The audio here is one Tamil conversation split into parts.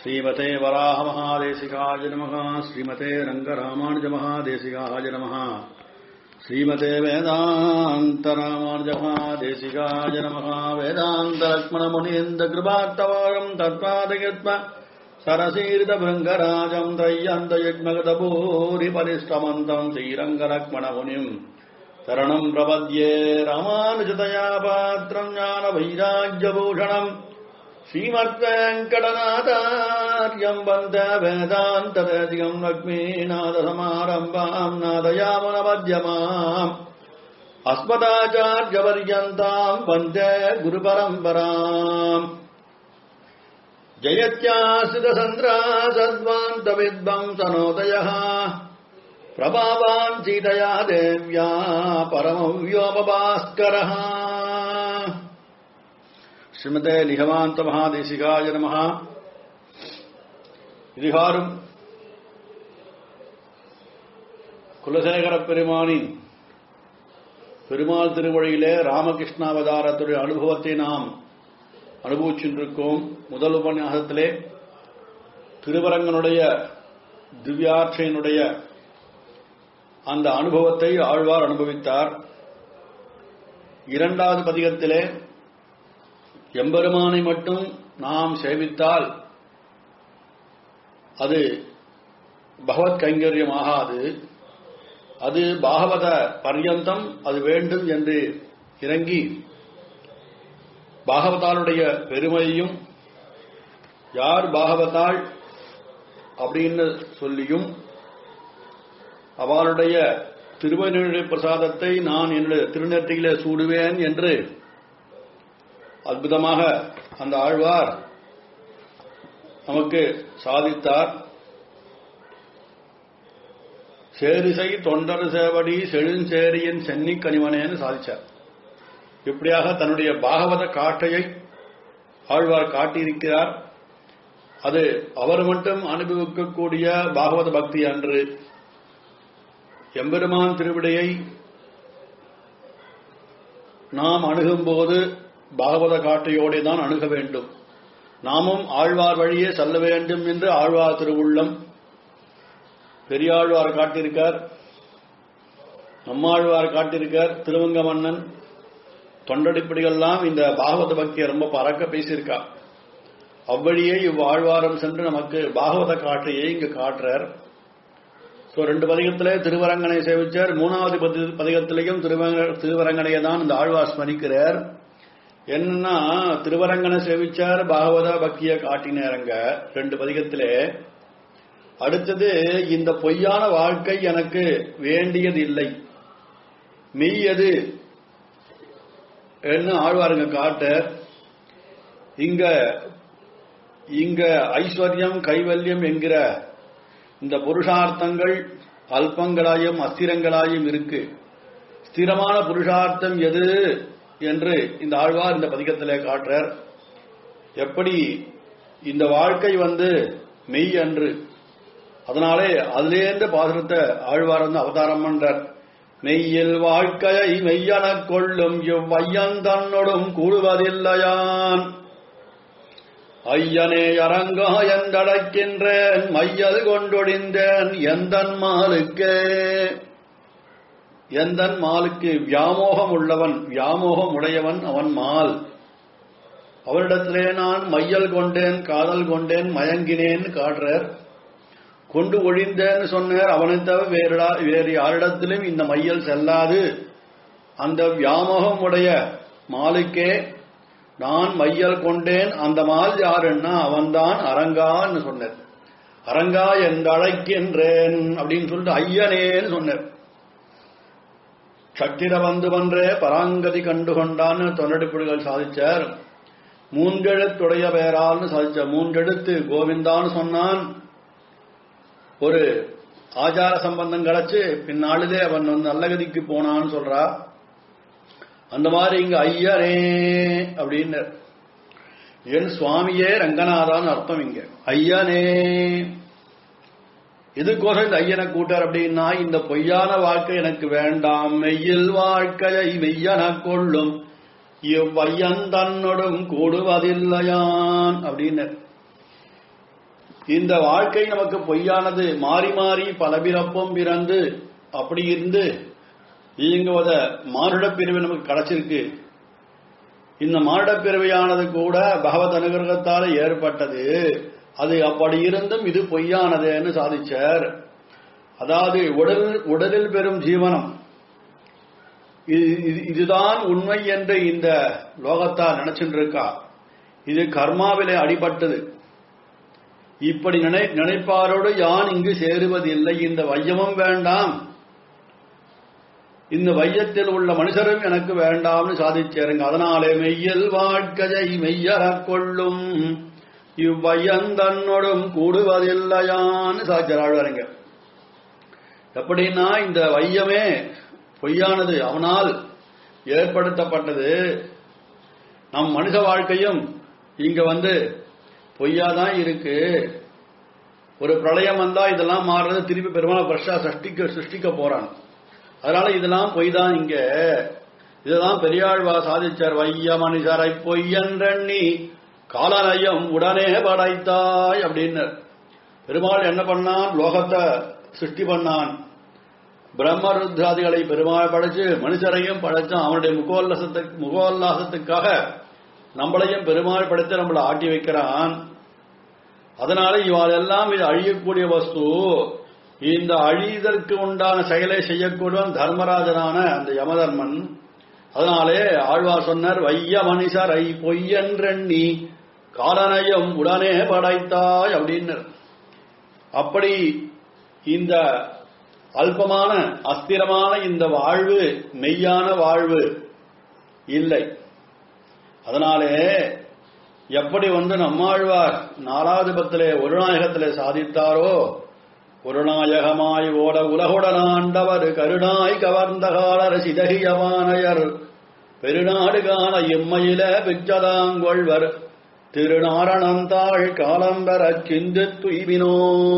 श्रीमते वराहमहादेशिकाय नमः श्रीमते रङ्गरामानुजमहादेशिकाय नमः श्रीमते वेदान्तरामानुजमहादेशिकाय नमः वेदान्तलक्ष्मणमुनीन्द्रकृपात्तवागम् तत्त्वादयत्म सरसीरितभृङ्गराजम् त्रय्यन्तयज्ञगतभूरिपरिष्टमन्तम् श्रीरङ्गलक्ष्मणमुनिम् शरणम् प्रपद्ये रामानुजतया पात्रम् ज्ञानवैराग्यभूषणम् श्रीमद्वेङ्कटनाथार्यम् वन्द वेदान्तदेशिकम् लक्ष्मीनाथसमारम्भाम् नादयामनमध्यमाम् अस्मदाचार्यपर्यन्ताम् वन्दे गुरुपरम्पराम् जयत्याश्रितसन्द्रासद्वान्तविद्वम् सनोदयः प्रभावान् सीतया देव्या परमव्योमभास्करः ஸ்ரீமதே நிகமாந்த மகாதேசிகாய நம இதுகாரும் குலசேகர பெருமானின் பெருமாள் திருவழியிலே ராமகிருஷ்ணாவதாரத்துடைய அனுபவத்தை நாம் அனுபவிச்சுருக்கோம் முதல் உபன்யாசத்திலே திருவரங்கனுடைய திவ்யாட்சையினுடைய அந்த அனுபவத்தை ஆழ்வார் அனுபவித்தார் இரண்டாவது பதிகத்திலே எம்பெருமானை மட்டும் நாம் சேவித்தால் அது பகவத் கைங்கரியம் ஆகாது அது பாகவத பர்யந்தம் அது வேண்டும் என்று இறங்கி பாகவதாளுடைய பெருமையும் யார் பாகவதாள் அப்படின்னு சொல்லியும் அவளுடைய திருவனுடைய பிரசாதத்தை நான் என்னுடைய திருநெற்றியிலே சூடுவேன் என்று அற்புதமாக அந்த ஆழ்வார் நமக்கு சாதித்தார் சேரிசை தொண்டர் சேவடி செழுஞ்சேரியின் சென்னி கனிவனேன்னு சாதிச்சார் இப்படியாக தன்னுடைய பாகவத காட்டையை ஆழ்வார் காட்டியிருக்கிறார் அது அவர் மட்டும் அனுபவிக்கக்கூடிய பாகவத பக்தி அன்று எம்பெருமான் திருவிடையை நாம் அணுகும்போது பாகவத காட்டையோடு தான் அணுக வேண்டும் நாமும் ஆழ்வார் வழியே செல்ல வேண்டும் என்று ஆழ்வார் திருவுள்ளம் பெரியாழ்வார் காட்டியிருக்கார் நம்மாழ்வார் காட்டியிருக்கார் திருவங்க மன்னன் தொண்டடிப்படிகள்லாம் இந்த பாகவத பக்தியை ரொம்ப பறக்க பேசியிருக்கா அவ்வழியே இவ்வாழ்வாரம் சென்று நமக்கு பாகவத காட்டையை இங்கு காட்டுறார் ஸோ ரெண்டு பதிகத்திலே திருவரங்கனை சேவிச்சார் மூணாவது பதிகத்திலையும் திருவரங்கனையை தான் இந்த ஆழ்வார் ஸ்மரிக்கிறார் என்னன்னா திருவரங்கனை சேவிச்சார் பாகவத பக்திய காட்டினேரங்க ரெண்டு பதிகத்திலே அடுத்தது இந்த பொய்யான வாழ்க்கை எனக்கு வேண்டியது இல்லை மெய்யது என்ன ஆழ்வாருங்க காட்ட இங்க இங்க ஐஸ்வர்யம் கைவல்யம் என்கிற இந்த புருஷார்த்தங்கள் அல்பங்களாயும் அஸ்திரங்களாயும் இருக்கு ஸ்திரமான புருஷார்த்தம் எது என்று இந்த ஆழ்வார் இந்த பதிகத்திலே காட்டுறார் எப்படி இந்த வாழ்க்கை வந்து மெய் அன்று அதனாலே அதிலேந்த பாசுரத்தை ஆழ்வார் வந்து அவதாரம் பண்றார் மெய்யில் வாழ்க்கையை மெய்யன கொள்ளும் இவ்வையன் தன்னோடும் கூடுவதில்லையான் ஐயனே அரங்கா என்றடைக்கின்றேன் மையல் கொண்டொடிந்தேன் எந்தன் மாலுக்கே எந்தன் மாலுக்கு வியாமோகம் உள்ளவன் வியாமோகம் உடையவன் அவன் மால் அவனிடத்திலே நான் மையல் கொண்டேன் காதல் கொண்டேன் மயங்கினேன் காட்டுறார் கொண்டு ஒழிந்தேன்னு சொன்னார் அவனை தவிர வேறு வேறு யாரிடத்திலும் இந்த மையல் செல்லாது அந்த வியாமோகம் உடைய மாலுக்கே நான் மையல் கொண்டேன் அந்த மால் யாருன்னா அவன்தான் அரங்கான்னு சொன்னார் அரங்கா என்று அழைக்கின்றேன் அப்படின்னு சொல்லிட்டு ஐயனேன்னு சொன்னார் சட்டிர வந்து பன்றே பராங்கதி கண்டு கொண்டான்னு தொண்டடிப்புகள் சாதிச்சார் மூன்றெழுத்துடைய பெயரால்னு சாதிச்சார் மூன்றெழுத்து கோவிந்தான்னு சொன்னான் ஒரு ஆச்சார சம்பந்தம் கிடைச்சு பின்னாளிலே அவன் வந்து நல்லகதிக்கு போனான்னு சொல்றா அந்த மாதிரி இங்க ஐயரே அப்படின்னு என் சுவாமியே ரங்கநாதான்னு அர்த்தம் இங்க ஐயனே எதுக்கோசம் இந்த ஐயனை கூட்டார் அப்படின்னா இந்த பொய்யான வாழ்க்கை எனக்கு வேண்டாம் மெய்யில் வாழ்க்கையை மெய்யன கொள்ளும் இவ்வையன் தன்னோடும் கூடுவதில்லையான் அப்படின்னு இந்த வாழ்க்கை நமக்கு பொய்யானது மாறி மாறி பல பிறப்பும் பிறந்து அப்படி இருந்து இயங்குவத மானுடப் பிரிவு நமக்கு கிடைச்சிருக்கு இந்த மானுடப் பிறவியானது கூட பகவத் அனுகிரகத்தால ஏற்பட்டது அது அப்படி இருந்தும் இது பொய்யானதுன்னு சாதிச்சார் அதாவது உடல் உடலில் பெறும் ஜீவனம் இது- இது- இதுதான் உண்மை என்று இந்த லோகத்தால் நினைச்சுட்டு இருக்கா இது கர்மாவிலே அடிபட்டது இப்படி நினை நினைப்பாரோடு யான் இங்கு சேருவதில்லை இந்த வையமும் வேண்டாம் இந்த வையத்தில் உள்ள மனுஷரும் எனக்கு வேண்டாம்னு சாதிச்சாருங்க அதனாலே மெய்யல் வாழ்க்கையை மெய்யறக் கொள்ளும் இவ்வையன் தன்னோடும் கூடுவதில்லையான்னு சாதிச்சாருங்க எப்படின்னா இந்த வையமே பொய்யானது அவனால் ஏற்படுத்தப்பட்டது நம் மனித வாழ்க்கையும் இங்க வந்து பொய்யாதான் இருக்கு ஒரு பிரளயம் வந்தா இதெல்லாம் மாறுறது திருப்பி பெருமாள் பிரஷா சஷ்டிக்க சிருஷ்டிக்க போறான் அதனால இதெல்லாம் பொய் தான் இங்க இதுதான் பெரியாழ்வா சாதிச்சார் வைய மனுஷரை பொய்யன்றண்ணி காலநயம் உடனே படைத்தாய் அப்படின்னு பெருமாள் என்ன பண்ணான் லோகத்தை சிருஷ்டி பண்ணான் பிரம்மருத்ராதிகளை பெருமாள் படைச்சு மனுஷரையும் படைச்சான் அவனுடைய முகோல்லாசத்துக்கு முகோல்லாசத்துக்காக நம்மளையும் பெருமாள் படைத்து நம்மளை ஆட்டி வைக்கிறான் அதனால இவாள் எல்லாம் இது அழியக்கூடிய வஸ்து இந்த அழிதற்கு உண்டான செயலை செய்யக்கூடியவன் தர்மராஜனான அந்த யமதர்மன் அதனாலே ஆழ்வார் சொன்னார் வைய மனுஷரை பொய்யன்றெண்ணி காலனையும் உடனே படைத்தாய் அப்படின்னு அப்படி இந்த அல்பமான அஸ்திரமான இந்த வாழ்வு மெய்யான வாழ்வு இல்லை அதனாலே எப்படி வந்து நம்மாழ்வார் நாலாவது பத்திலே ஒரு நாயகத்திலே சாதித்தாரோ ஒரு நாயகமாய் ஓட உலகுடன் ஆண்டவர் கருணாய் கவர்ந்த காலர் சிதகியவானையர் பெருநாடு காண இம்மையில பிச்சதாங்கொள்வர் திருநாரணந்தாள் காலம்பர சிந்து துய்வினோ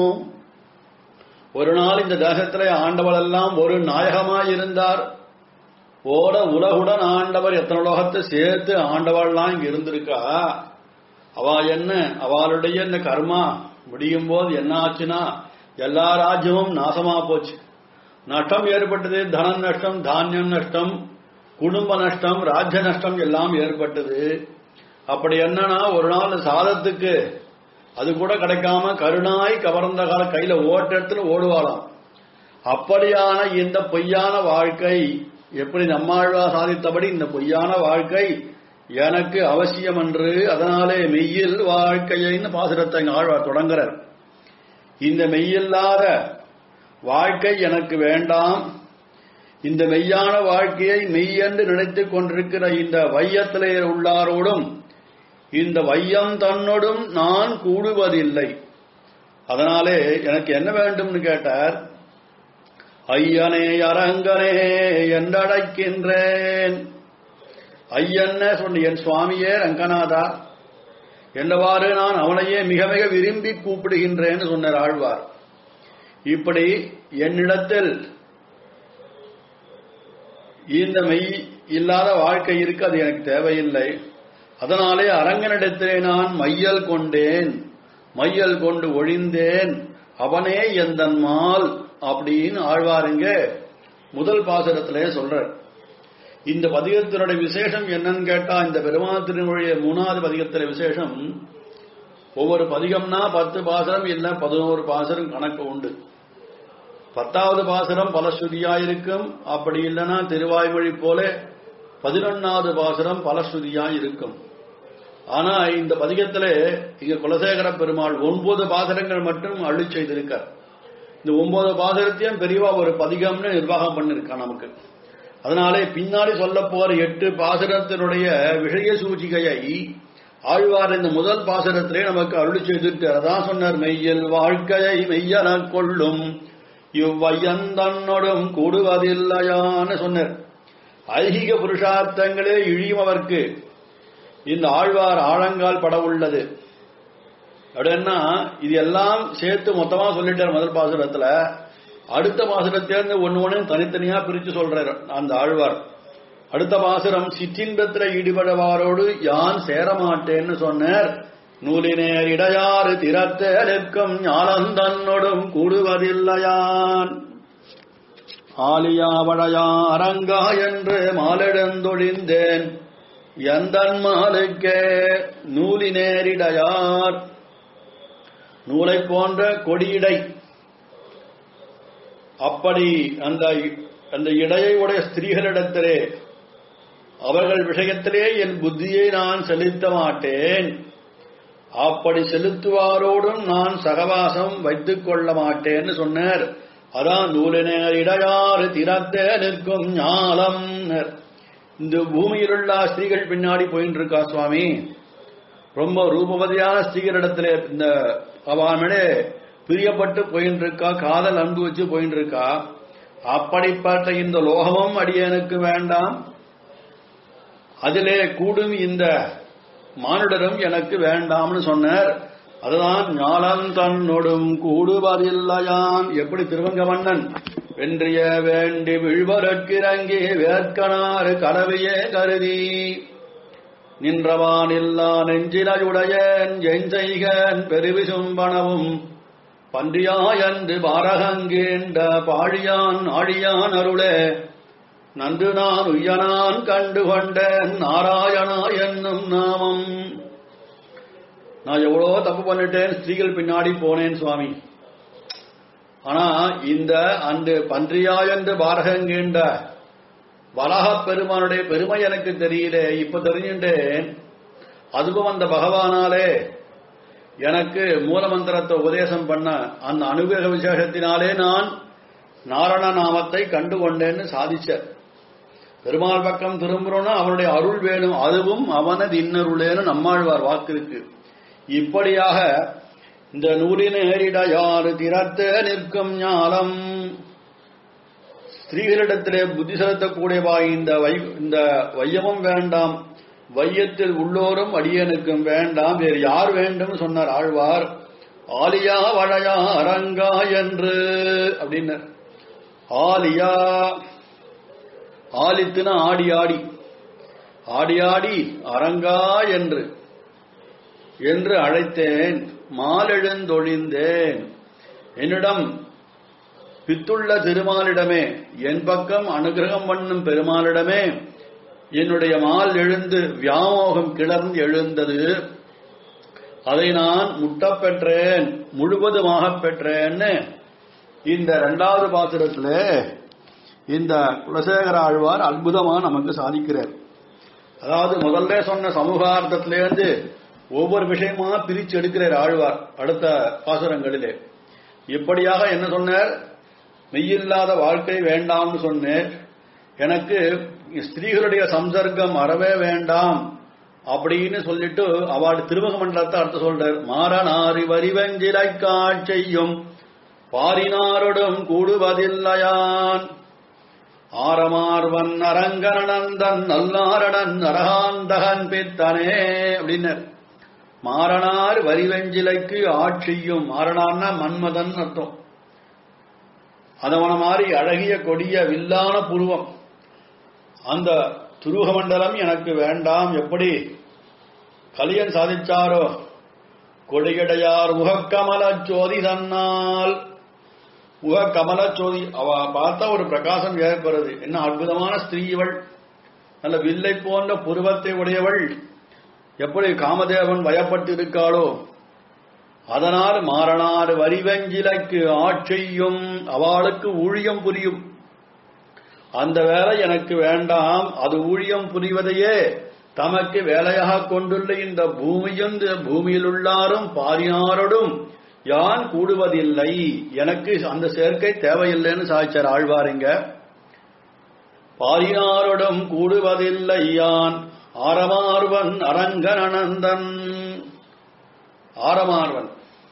ஒரு நாள் இந்த தேசத்திலே ஆண்டவளெல்லாம் ஒரு நாயகமாய் இருந்தார் ஓட உலகுடன் ஆண்டவர் எத்தனை லோகத்தை சேர்த்து ஆண்டவள்லாம் இங்க இருந்திருக்கா அவ என்ன அவளுடைய இந்த கர்மா முடியும் போது என்ன ஆச்சுன்னா எல்லா ராஜ்யமும் நாசமா போச்சு நஷ்டம் ஏற்பட்டது தன நஷ்டம் தானியம் நஷ்டம் குடும்ப நஷ்டம் ராஜ்ய நஷ்டம் எல்லாம் ஏற்பட்டது அப்படி என்னன்னா ஒரு நாள் சாதத்துக்கு அது கூட கிடைக்காம கருணாய் கவர்ந்த கால கையில ஓட்டத்துல ஓடுவாளாம் அப்படியான இந்த பொய்யான வாழ்க்கை எப்படி நம்மாழ்வா சாதித்தபடி இந்த பொய்யான வாழ்க்கை எனக்கு அவசியம் என்று அதனாலே மெய்யில் வாழ்க்கையின்னு பாசுரத்தை இங்க ஆழ்வார் தொடங்குறார் இந்த மெய்யில்லாத வாழ்க்கை எனக்கு வேண்டாம் இந்த மெய்யான வாழ்க்கையை மெய்யென்று நினைத்துக் கொண்டிருக்கிற இந்த வையத்திலே உள்ளாரோடும் இந்த வையம் தன்னோடும் நான் கூடுவதில்லை அதனாலே எனக்கு என்ன வேண்டும்னு கேட்டார் ஐயனே அரங்கனே என்றழைக்கின்றேன் ஐயன்ன சொன்ன என் சுவாமியே ரங்கநாதா என்றவாறு நான் அவனையே மிக மிக விரும்பி கூப்பிடுகின்றேன்னு சொன்னார் ஆழ்வார் இப்படி என்னிடத்தில் இந்த மெய் இல்லாத வாழ்க்கை இருக்கு அது எனக்கு தேவையில்லை அதனாலே அரங்கனிடத்திலே நான் மையல் கொண்டேன் மையல் கொண்டு ஒழிந்தேன் அவனே எந்தன் மால் அப்படின்னு ஆழ்வாருங்க முதல் பாசுரத்திலே சொல்றார் இந்த பதிகத்தினுடைய விசேஷம் என்னன்னு கேட்டா இந்த பெருமாள் திருமொழிய மூணாவது பதிகத்தில விசேஷம் ஒவ்வொரு பதிகம்னா பத்து பாசரம் இல்ல பதினோரு பாசரம் கணக்கு உண்டு பத்தாவது பாசரம் பலஸ்ருதியா இருக்கும் அப்படி இல்லைன்னா திருவாய்மொழி போல பதினொன்னாவது பாசரம் பலஸ்ருதியா இருக்கும் ஆனா இந்த பதிகத்துல இங்க குலசேகர பெருமாள் ஒன்பது பாசரங்கள் மட்டும் அள்ளி செய்திருக்கார் இந்த ஒன்பது பாசரத்தையும் பெரியவா ஒரு பதிகம்னு நிர்வாகம் பண்ணிருக்கான் நமக்கு அதனாலே பின்னாடி சொல்ல போற எட்டு பாசரத்தினுடைய விஷய சூச்சிகையை ஆழ்வார் இந்த முதல் பாசரத்திலே நமக்கு அருளி செய்துட்டு அதான் சொன்னார் மெய்யல் வாழ்க்கையை மெய்யன கொள்ளும் இவ்வையந்தன்னோடும் கூடுவதில்லையான்னு சொன்னார் ஐகிக புருஷார்த்தங்களே இழியுமவர்க்கு இந்த ஆழ்வார் ஆழங்கால் பட உள்ளது அப்படின்னா இது எல்லாம் சேர்த்து மொத்தமா சொல்லிட்டார் முதல் பாசுரத்துல அடுத்த பாசுரத்திலிருந்து ஒன்னு ஒன்னு தனித்தனியா பிரிச்சு சொல்றார் அந்த ஆழ்வார் அடுத்த பாசுரம் சிற்றின்பத்துல ஈடுபடுவாரோடு யான் சேரமாட்டேன்னு சொன்னார் நூலினேர் இடையாறு திறத்தெடுக்கும் ஞானந்தன்னொடும் கூடுவதில்லையான் ஆலியாவடையா அரங்கா என்று மாலெழுந்தொழிந்தேன் எந்தன் மாலுக்கே நூலினேரிடையார் நூலை போன்ற கொடியிடை அப்படி அந்த அந்த இடையை உடைய ஸ்திரீகளிடத்திலே அவர்கள் விஷயத்திலே என் புத்தியை நான் செலுத்த மாட்டேன் அப்படி செலுத்துவாரோடும் நான் சகவாசம் வைத்துக் கொள்ள மாட்டேன்னு சொன்னார் அதான் நூலினர் இடையாறு திறத்தே நிற்கும் ஞாலம் இந்த பூமியிலுள்ள ஸ்திரீகள் பின்னாடி போயின்னு இருக்கா சுவாமி ரொம்ப ரூபவதியான ஸ்திரீகளிடத்துல இந்த அவனே பிரியப்பட்டு போயின்னு இருக்கா காதல் அன்பு வச்சு போயின்னு இருக்கா அப்படிப்பட்ட இந்த லோகமும் அடியனுக்கு வேண்டாம் அதிலே கூடும் இந்த மானுடரும் எனக்கு வேண்டாம்னு சொன்னார் அதுதான் ஞானம் தன்னொடும் கூடுவதில்லையான் எப்படி திருவங்க மன்னன் வென்றிய வேண்டி விழ்வரற்கிறங்கி வேர்க்கனாறு கடவையே கருதி நின்றவான் இல்லா நெஞ்சிலையுடையன் என் செய்கன் பெருவிசும்பனவும் பன்றியாயன்று பாரகங்கேண்ட பாழியான் ஆழியான் அருளே நன்று நான் உய்யனான் கண்டு கொண்டேன் நாராயணா என்னும் நாமம் நான் எவ்வளோ தப்பு பண்ணிட்டேன் ஸ்திரீகள் பின்னாடி போனேன் சுவாமி ஆனா இந்த அந்த பன்றியாயன்று பாரகங்கேண்ட வலக பெருமானுடைய பெருமை எனக்கு தெரியல இப்ப தெரிஞ்சுட்டேன் அதுவும் அந்த பகவானாலே எனக்கு மூலமந்திரத்தை உபதேசம் பண்ண அந்த அனுகிரக விசேஷத்தினாலே நான் நாரண நாமத்தை கண்டு கொண்டேன்னு சாதிச்ச பெருமாள் பக்கம் திரும்புறோம்னா அவனுடைய அருள் வேணும் அதுவும் அவனது இன்னருளேன்னு நம்மாழ்வார் வாக்கு இருக்கு இப்படியாக இந்த நூலின் ஏறிடையாறு திறத்த நிற்கும் ஞானம் ஸ்திரீகளிடத்திலே புத்தி செலுத்தக்கூடியவா இந்த வை இந்த வையமும் வேண்டாம் வையத்தில் உள்ளோரும் அடியனுக்கும் வேண்டாம் வேறு யார் வேண்டும் சொன்னார் ஆழ்வார் ஆலியா வளையா அரங்கா என்று அப்படின்னார் ஆலியா ஆலித்துனா ஆடி ஆடி ஆடி ஆடி அரங்கா என்று என்று அழைத்தேன் மாலெழுந்தொழிந்தேன் என்னிடம் பித்துள்ள திருமாலிடமே என் பக்கம் அனுகிரகம் பண்ணும் பெருமாளிடமே என்னுடைய மால் எழுந்து வியாமோகம் கிளர்ந்து எழுந்தது அதை நான் முட்டப் பெற்றேன் முழுவதுமாக பெற்றேன்னு இந்த இரண்டாவது பாத்திரத்துல இந்த குலசேகர ஆழ்வார் அற்புதமா நமக்கு சாதிக்கிறார் அதாவது முதல்ல சொன்ன சமூகார்த்தத்திலேருந்து ஒவ்வொரு விஷயமா பிரிச்சு எடுக்கிறார் ஆழ்வார் அடுத்த பாசுரங்களிலே இப்படியாக என்ன சொன்னார் மெய்யில்லாத வாழ்க்கை வேண்டாம்னு சொன்னேன் எனக்கு ஸ்திரீகளுடைய சம்சர்க்கம் அறவே வேண்டாம் அப்படின்னு சொல்லிட்டு அவள் திருமுக மண்டலத்தை அர்த்தம் சொல்றார் மாறனாரி வரிவஞ்சிலை காட்செய்யும் பாரினாரோடும் கூடுவதில்லையான் ஆரமார்வன் அரங்கனந்தன் நல்லாரணன் நரகாந்தகன் பித்தனே அப்படின்னர் மாறனார் வரிவெஞ்சிலைக்கு ஆட்சியும் மாறனார்னா மன்மதன் அர்த்தம் அதவன மாதிரி அழகிய கொடிய வில்லான புருவம் அந்த துருக மண்டலம் எனக்கு வேண்டாம் எப்படி கலியன் சாதிச்சாரோ கொடியடையார் முகக்கமல சோதி தன்னால் முக கமல சோதி அவ பார்த்தா ஒரு பிரகாசம் ஏற்படுறது என்ன அற்புதமான ஸ்திரீ இவள் நல்ல வில்லை போன்ற புருவத்தை உடையவள் எப்படி காமதேவன் வயப்பட்டு இருக்காளோ அதனால் மாறனார் வரிவெஞ்சிலைக்கு ஆட்சியும் அவளுக்கு ஊழியம் புரியும் அந்த வேலை எனக்கு வேண்டாம் அது ஊழியம் புரிவதையே தமக்கு வேலையாக கொண்டுள்ள இந்த பூமியும் இந்த பூமியில் உள்ளாரும் பாரியாரோடும் யான் கூடுவதில்லை எனக்கு அந்த சேர்க்கை தேவையில்லைன்னு சாய்ச்சார் ஆழ்வாருங்க பாரியாரோடும் கூடுவதில்லை யான் ஆரமார்வன் அரங்கனந்தன் ஆரமார்வன்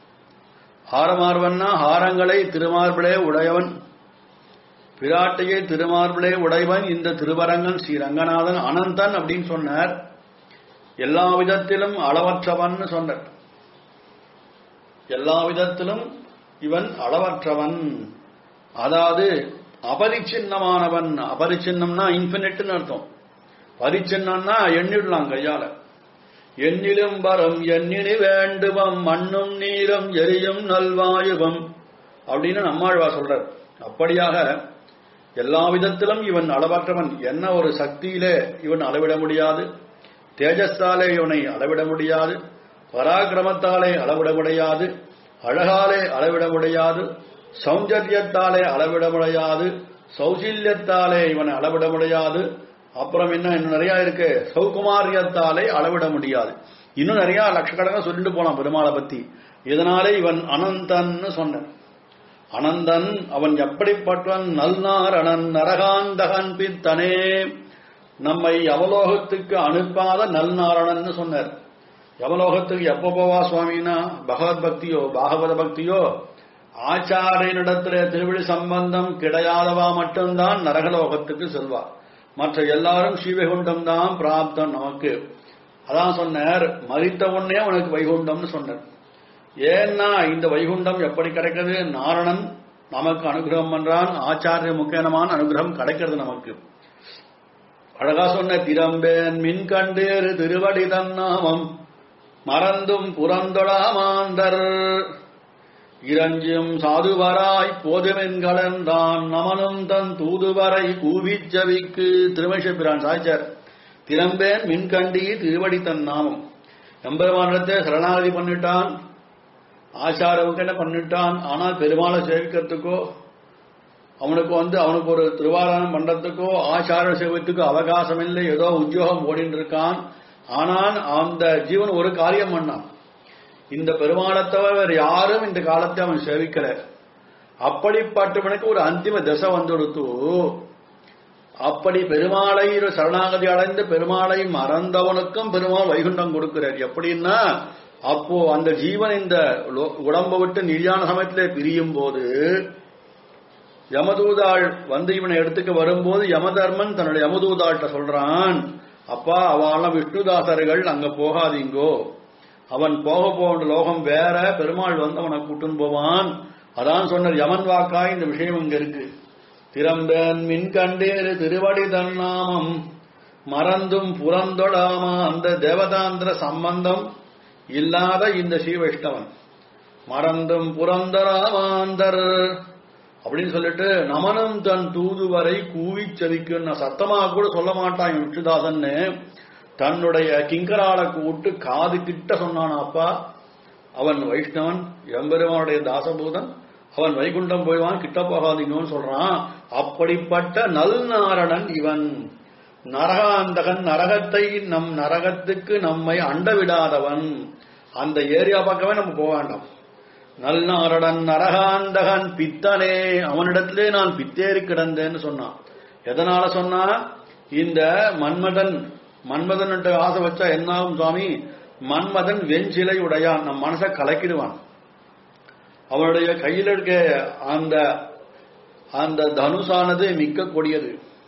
ஆரமார்வன்னா ஹாரங்களை திருமார்பிளே உடையவன் பிராட்டியை திருமார்பிளே உடையவன் இந்த திருவரங்கன் ஸ்ரீ ரங்கநாதன் அனந்தன் அப்படின்னு சொன்னார் எல்லா விதத்திலும் அளவற்றவன் சொன்னார் எல்லா விதத்திலும் இவன் அளவற்றவன் அதாவது அபரிச்சின்னமானவன் அபரிச்சின்னம்னா இன்பினிட்னு அர்த்தம் பரிச்சின்னம்னா எண்ணிடலாம் கையால எண்ணிலும் வரம் எண்ணினி வேண்டுவம் மண்ணும் நீரும் எரியும் நல்வாயுவம் அப்படின்னு நம்மாழ்வா சொல்றார் அப்படியாக எல்லா விதத்திலும் இவன் அளவற்றவன் என்ன ஒரு சக்தியிலே இவன் அளவிட முடியாது தேஜஸாலே இவனை அளவிட முடியாது பராக்கிரமத்தாலே அளவிட முடியாது அழகாலே அளவிட முடியாது சௌந்தரியத்தாலே அளவிட முடியாது சௌசில்யத்தாலே இவனை அளவிட முடியாது அப்புறம் என்ன இன்னும் நிறைய இருக்கு சௌகுமாரியத்தாலே அளவிட முடியாது இன்னும் நிறைய லட்சக்கணக்காக சொல்லிட்டு போலாம் பெருமாளை பத்தி இதனாலே இவன் அனந்தன்னு சொன்னான் அனந்தன் அவன் எப்படிப்பட்டவன் நல்நாரணன் நரகாந்தகன் பித்தனே நம்மை யவலோகத்துக்கு அனுப்பாத நல்நாரணன் சொன்னார் யவலோகத்துக்கு எப்ப போவா சுவாமினா பகவத் பக்தியோ பாகவத பக்தியோ ஆச்சாரியனிடத்திலே திருவிழி சம்பந்தம் கிடையாதவா மட்டும்தான் நரகலோகத்துக்கு செல்வா மற்ற எல்லாரும் ஸ்ரீவைகுண்டம் தான் பிராப்தம் நமக்கு அதான் சொன்னார் மறித்த உடனே உனக்கு வைகுண்டம்னு சொன்னார் ஏன்னா இந்த வைகுண்டம் எப்படி கிடைக்கிறது நாரணன் நமக்கு அனுகிரகம் பண்றான் ஆச்சாரிய முக்கியமான அனுகிரகம் கிடைக்கிறது நமக்கு அழகா சொன்ன திறம்பேன் மின் கண்டேறு திருவடி தன்னாமம் மறந்தும் புறந்தொடாமாந்தர் இரஞ்சும் சாதுவராய் போதுமென்கலந்தான் நமனும் தன் தூதுவரை கூவிச் ஜவிக்கு திருமேஷபிரான் சாய்ச்சார் திறம்பேன் மின்கண்டி திருவடி தன் நாமம் எம்பெருமானிடத்தை சரணாகதி பண்ணிட்டான் ஆச்சாரவுக்கு என்ன பண்ணிட்டான் ஆனால் பெருமாளை சேவிக்கிறதுக்கோ அவனுக்கு வந்து அவனுக்கு ஒரு திருவாரணம் பண்றதுக்கோ ஆச்சார சேவத்துக்கோ அவகாசம் இல்லை ஏதோ உத்தியோகம் ஓடிட்டு இருக்கான் ஆனால் அந்த ஜீவன் ஒரு காரியம் பண்ணான் இந்த பெருமாளை தவிர வேறு யாரும் இந்த காலத்தை அவன் சேவிக்கல அப்படிப்பட்டவனுக்கு ஒரு அந்திம தசை வந்துடுத்து அப்படி பெருமாளை சரணாகதி அடைந்து பெருமாளை மறந்தவனுக்கும் பெருமாள் வைகுண்டம் கொடுக்கிறார் எப்படின்னா அப்போ அந்த ஜீவன் இந்த லோ- உடம்பை விட்டு நிர்யாண சமயத்திலே பிரியும் போது யமதூதாள் வந்து இவனை எடுத்துக்க வரும்போது யமதர்மன் தன்னுடைய யமதூதாள்கிட்ட சொல்றான் அப்பா அவெல்லாம் விஷ்ணுதாசர்கள் அங்க போகாதீங்கோ அவன் போக போகிற லோகம் வேற பெருமாள் வந்து அவனை கூட்டுன்னு போவான் அதான் சொன்ன யமன் வாக்கா இந்த விஷயம் இங்க இருக்கு திறம்பேன் மின் கண்டேறு திருவடி தன்னாமம் மறந்தும் புறந்தொடாமா அந்த தேவதாந்திர சம்பந்தம் இல்லாத இந்த ஸ்ரீ வைஷ்ணவன் மறந்தும் புறந்தராமாந்தர் அப்படின்னு சொல்லிட்டு நமனும் தன் தூதுவரை கூவி செவிக்கும் நான் சத்தமா கூட சொல்ல மாட்டான் இவன் விஷ்ணுதாசன்னு தன்னுடைய கிங்கரால கூட்டு காது கிட்ட சொன்னான் அப்பா அவன் வைஷ்ணவன் எம்பெருமானுடைய தாசபூதன் அவன் வைகுண்டம் போய்வான் கிட்ட போகாதீங்கன்னு சொல்றான் அப்படிப்பட்ட நல்நாரணன் இவன் நரகாந்தகன் நரகத்தை நம் நரகத்துக்கு நம்மை அண்ட விடாதவன் அந்த ஏரியா பக்கமே நம்ம போக வேண்டாம் நல்நாரணன் நரகாந்தகன் பித்தனே அவனிடத்திலே நான் பித்தேறி கிடந்தேன்னு சொன்னான் எதனால சொன்னா இந்த மன்மதன் மன்மதன் ஆசை வச்சா என்ன ஆகும் சுவாமி மன்மதன் வெஞ்சிலை உடையான் நம் மனசை கலக்கிடுவான் அவனுடைய கையில் இருக்க அந்த அந்த தனுசானது மிக்க கொடியது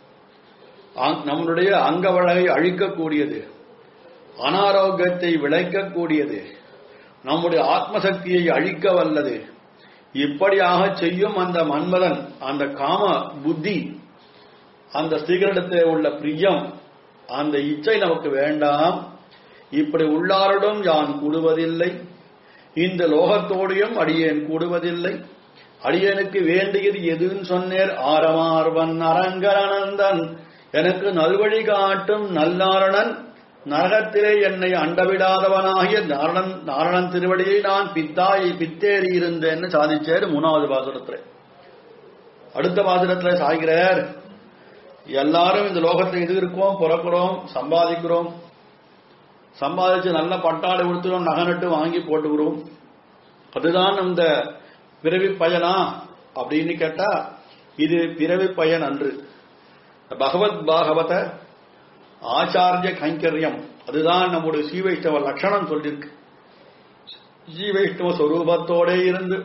அங்- நம்மளுடைய அங்கவழகை அழிக்கக்கூடியது அனாரோக்கியத்தை விளைக்கக்கூடியது நம்முடைய ஆத்மசக்தியை அழிக்க வல்லது இப்படியாக செய்யும் அந்த மன்மதன் அந்த காம புத்தி அந்த ஸ்திரீகளிடத்தில் உள்ள பிரியம் அந்த இச்சை நமக்கு வேண்டாம் இப்படி உள்ளாரிடம் யான் கூடுவதில்லை இந்த லோகத்தோடையும் அடியேன் கூடுவதில்லை அடியேனுக்கு வேண்டியது எதுன்னு சொன்னேர் ஆரமார்வன் அரங்கரனந்தன் எனக்கு நல்வழி காட்டும் நல்லாரணன் நரகத்திலே என்னை அண்டவிடாதவனாகிய நாரணன் நாரணன் திருவடியை நான் பித்தாய் பித்தேறி இருந்தேன்னு சாதிச்சார் மூணாவது பாசுரத்துல அடுத்த பாசுரத்துல சாய்கிறார் எல்லாரும் இந்த லோகத்துல இது இருக்கோம் பிறக்கிறோம் சம்பாதிக்கிறோம் சம்பாதிச்சு நல்ல பட்டாடை கொடுத்துறோம் நகை நட்டு வாங்கி போட்டுக்கிறோம் அதுதான் இந்த பிறவி பயனா அப்படின்னு கேட்டா இது பிறவி பயன் அன்று பகவத் பாகவத ஆச்சாரிய கைங்கரியம் அதுதான் நம்முடைய ஸ்ரீ வைஷ்ணவ லட்சணம் சொல்லியிருக்கு ஸ்ரீ வைஷ்ணவ ஸ்வரூபத்தோட இருந்து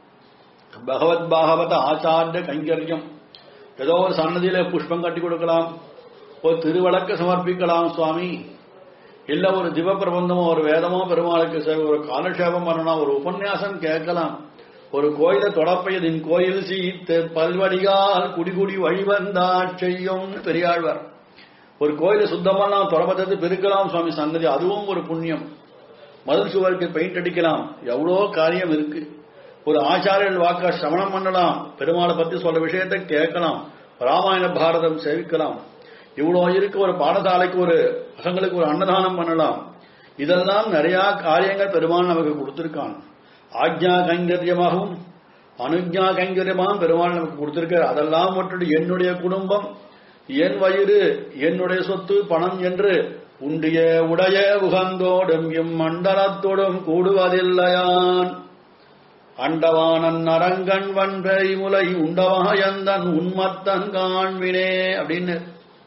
பகவத் பாகவத ஆச்சாரிய கைங்கரியம் ஏதோ ஒரு சன்னதியில புஷ்பம் கட்டி கொடுக்கலாம் ஒரு திருவழக்க சமர்ப்பிக்கலாம் சுவாமி இல்ல ஒரு திவ பிரபந்தமோ ஒரு வேதமோ பெருமாளுக்கு சேவை, ஒரு காலக்ஷேபம் பண்ணலாம் ஒரு உபன்யாசம் கேட்கலாம் ஒரு கோயில தொடப்பையதின் கோயில் சீத்து பல்வடிகால் குடிகுடி வழிவந்தா செய்யும் பெரியாழ்வார் ஒரு கோயிலை சுத்தம் பண்ணலாம் துறப்பத்தை பெருக்கலாம் சுவாமி சன்னதி அதுவும் ஒரு புண்ணியம் மதில் சுவருக்கு பெயிண்ட் அடிக்கலாம் எவ்வளோ காரியம் இருக்கு ஒரு ஆச்சாரியர்கள் வாக்க சிரவணம் பண்ணலாம் பெருமாளை பத்தி சொல்ற விஷயத்தை கேட்கலாம் ராமாயண பாரதம் சேவிக்கலாம் இவ்வளோ இருக்கு ஒரு பாடசாலைக்கு ஒரு பசங்களுக்கு ஒரு அன்னதானம் பண்ணலாம் இதெல்லாம் நிறைய காரியங்கள் பெருமாள் நமக்கு கொடுத்திருக்கான் ஆக்ஞா கைங்கரியமாகவும் அனுஜா கைங்கரியமாகவும் பெருமாள் நமக்கு கொடுத்திருக்கார் அதெல்லாம் மட்டும் என்னுடைய குடும்பம் என் வயிறு என்னுடைய சொத்து பணம் என்று உண்டிய உடைய உகந்தோடும் இம்மண்டலத்தோடும் கூடுவதில்லையான் அண்டவானன் அரங்கன் வன்பை முலை உண்டவாயந்தன் உன்மத்தன் காண்வினே அப்படின்னு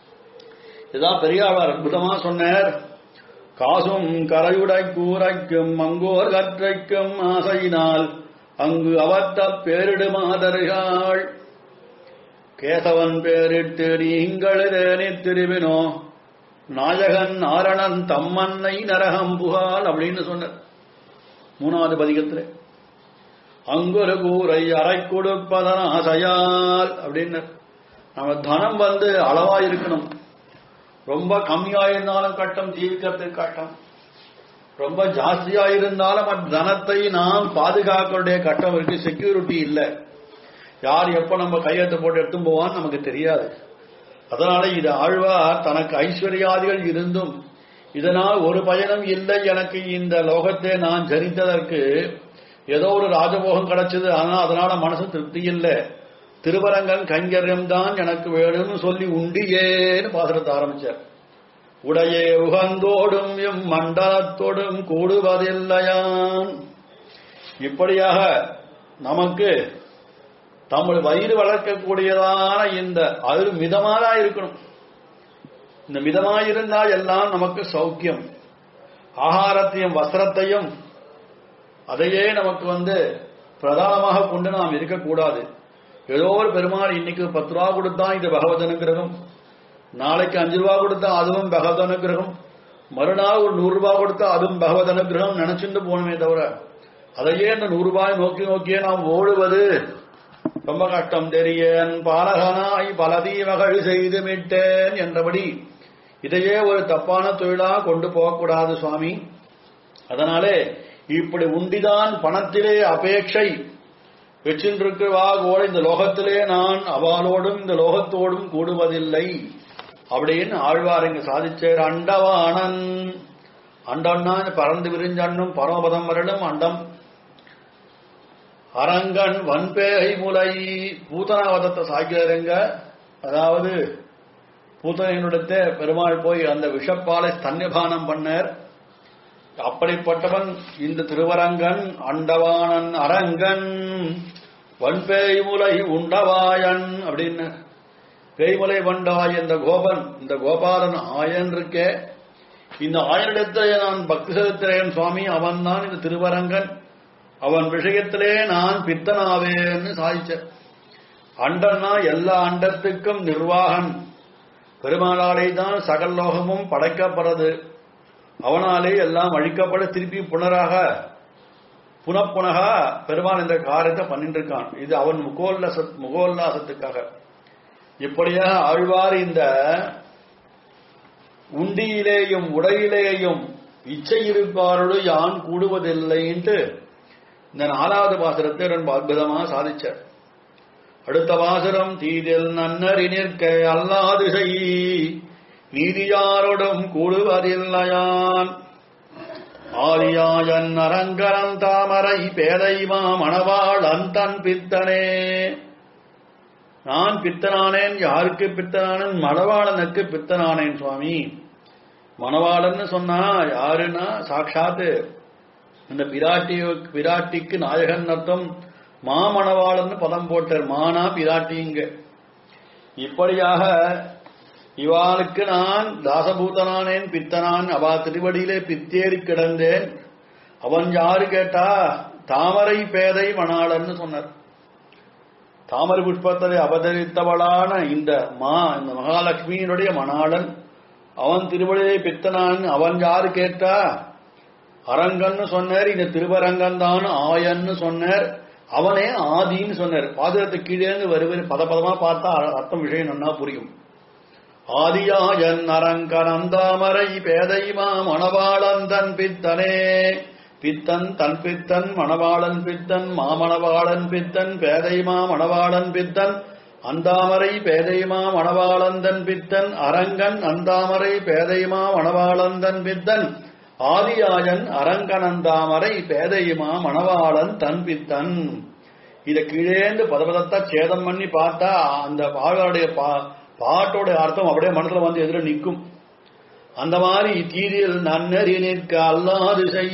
இதான் பெரியாழ்வார் அற்புதமா சொன்னார் காசும் கரையுடை கூரைக்கும் மங்கோர் கற்றைக்கும் ஆசையினால் அங்கு அவத்த பேரிடு மாதர்கள் கேசவன் பேரிட்டு நீங்களே திருவினோ நாயகன் நாரணன் தம்மன்னை நரகம் புகால் அப்படின்னு சொன்னார் மூணாவது பதிகத்துல அங்கொரு கூரை அறை கொடுப்பதன் ஆசையால் அப்படின்னு நம்ம தனம் வந்து அளவா இருக்கணும் ரொம்ப கம்மியா இருந்தாலும் கட்டம் ஜீவிக்கிறதுக்கு கட்டம் ரொம்ப ஜாஸ்தியா இருந்தாலும் அந்த தனத்தை நாம் பாதுகாக்கக்கூடிய கட்டம் இருக்கு செக்யூரிட்டி இல்லை யார் எப்ப நம்ம கையெழுத்து போட்டு எடுத்து போவான்னு நமக்கு தெரியாது அதனால இது ஆழ்வார் தனக்கு ஐஸ்வர்யாதிகள் இருந்தும் இதனால் ஒரு பயனும் இல்லை எனக்கு இந்த லோகத்தை நான் ஜனித்ததற்கு ஏதோ ஒரு ராஜபோகம் கிடைச்சது ஆனா அதனால மனசு திருப்தி இல்லை திருவரங்கன் கைங்கரியம் தான் எனக்கு வேணும்னு சொல்லி உண்டியேன்னு பாசுரத்தை ஆரம்பிச்சார் உடையே உகந்தோடும் எம் மண்டலத்தோடும் கூடுவதில்லையான் இப்படியாக நமக்கு தமிழ் வயிறு வளர்க்கக்கூடியதான இந்த அது மிதமாதான் இருக்கணும் இந்த மிதமாயிருந்தால் எல்லாம் நமக்கு சௌக்கியம் ஆகாரத்தையும் வஸ்திரத்தையும் அதையே நமக்கு வந்து பிரதானமாக கொண்டு நாம் இருக்கக்கூடாது ஏதோ ஒரு பெருமாள் இன்னைக்கு பத்து ரூபா கொடுத்தா இது பகவத் அனுகிரகம் நாளைக்கு அஞ்சு ரூபா கொடுத்தா அதுவும் பகவத் அனுகிரகம் மறுநாள் ஒரு நூறு ரூபாய் கொடுத்தா அதுவும் பகவத் அனுகிரகம் நினைச்சுட்டு போகணுமே தவிர அதையே இந்த நூறு ரூபாய் நோக்கி நோக்கியே நாம் ஓடுவது ரொம்ப கஷ்டம் தெரியன் பாலகனாய் பல தீமகள் செய்து விட்டேன் என்றபடி இதையே ஒரு தப்பான தொழிலா கொண்டு போகக்கூடாது சுவாமி அதனாலே இப்படி உண்டிதான் பணத்திலே அபேட்சை வச்சின்றிருக்கவா கூட இந்த லோகத்திலே நான் அவளோடும் இந்த லோகத்தோடும் கூடுவதில்லை அப்படின்னு ஆழ்வார் இங்க சாதிச்சார் அண்டவானன் அண்டம்னா பறந்து விரிஞ்சண்ணும் பரமபதம் வரலும் அண்டம் அரங்கன் வன்பேகை முலை பூத்தனாவதத்தை சாய்கிறாருங்க அதாவது பூத்தனையினுடத்த பெருமாள் போய் அந்த விஷப்பாலை ஸ்தன்யபானம் பண்ணார் அப்படிப்பட்டவன் இந்த திருவரங்கன் அண்டவானன் அரங்கன் வன்பேய்முலை உண்டவாயன் அப்படின்னு பேய்முலை வண்டாய் இந்த கோபன் இந்த கோபாலன் ஆயன் இருக்கே இந்த ஆயனிடத்தை நான் பக்தி செலுத்துறேன் சுவாமி அவன் தான் இந்த திருவரங்கன் அவன் விஷயத்திலே நான் பித்தனாவேன்னு சாதிச்ச அண்டன்னா எல்லா அண்டத்துக்கும் நிர்வாகன் பெருமாளாலே தான் சகல் லோகமும் படைக்கப்படுறது அவனாலே எல்லாம் அழிக்கப்பட திருப்பி புனராக புனப்புனகா பெருமான் இந்த காரியத்தை பண்ணிட்டு இருக்கான் இது அவன் முகோல்லாச முகோல்லாசத்துக்காக இப்படியாக ஆழ்வார் இந்த உண்டியிலேயும் உடையிலேயும் இச்சை இருப்பாரோடு யான் கூடுவதில்லைன்ட்டு இந்த நாலாவது பாசுரத்தை ரொம்ப அற்புதமாக சாதிச்சார் அடுத்த பாசுரம் தீதில் நன்னறி நிற்க அல்லாது செய் நீதியாரோடும் கூடுவதில்லையான் ஆதியாயன் அரங்கரன் தாமரை பேதைமா மணவாள் அந்தன் பித்தனே நான் பித்தனானேன் யாருக்கு பித்தனானேன் மணவாளனுக்கு பித்தனானேன் சுவாமி மணவாளன்னு சொன்னா யாருன்னா சாட்சாத்து இந்த பிராட்டி பிராட்டிக்கு நாயகன் அர்த்தம் மாமணவாளன்னு பதம் போட்டார் மானா பிராட்டிங்க இப்படியாக இவாளுக்கு நான் தாசபூதனானேன் பித்தனான் அவா திருவடியிலே பித்தேறி கிடந்தேன் அவன் யாரு கேட்டா தாமரை பேதை மணாளன்னு சொன்னார் தாமரை புஷ்பத்தை அவதரித்தவளான இந்த மா இந்த மகாலட்சுமியினுடைய மணாளன் அவன் திருவடியிலே பித்தனான் அவன் யாரு கேட்டா அரங்கன்னு சொன்னார் இந்த திருவரங்கன் தான் ஆயன்னு சொன்னார் அவனே ஆதின்னு சொன்னார் பாதுகாத்து கீழே இருந்து வருவது பத பதமா பார்த்தா அர்த்தம் விஷயம் நன்னா புரியும் ஆதியாயன் அரங்கனந்தாமரை பேதைமா மணவாளன் தன் பித்தனே பித்தன் தன் பித்தன் மணவாளன் பித்தன் மாமணவாளன் பித்தன் பேதைமா மணவாளன் பித்தன் அந்தாமரை பேதைமா மணவாளந்தன் பித்தன் அரங்கன் அந்தாமரை பேதைமா மணவாளந்தன் பித்தன் ஆதியாயன் அரங்கனந்தாமரை பேதையுமா மணவாளன் தன் பித்தன் இத கீழேந்து பதபதத்தா சேதம் பண்ணி பார்த்தா அந்த பாடலுடைய பாட்டோட அர்த்தம் அப்படியே மனசுல வந்து எதிர நிற்கும் அந்த மாதிரி தீதில் நன்னறி நிற்க அல்லாது செய்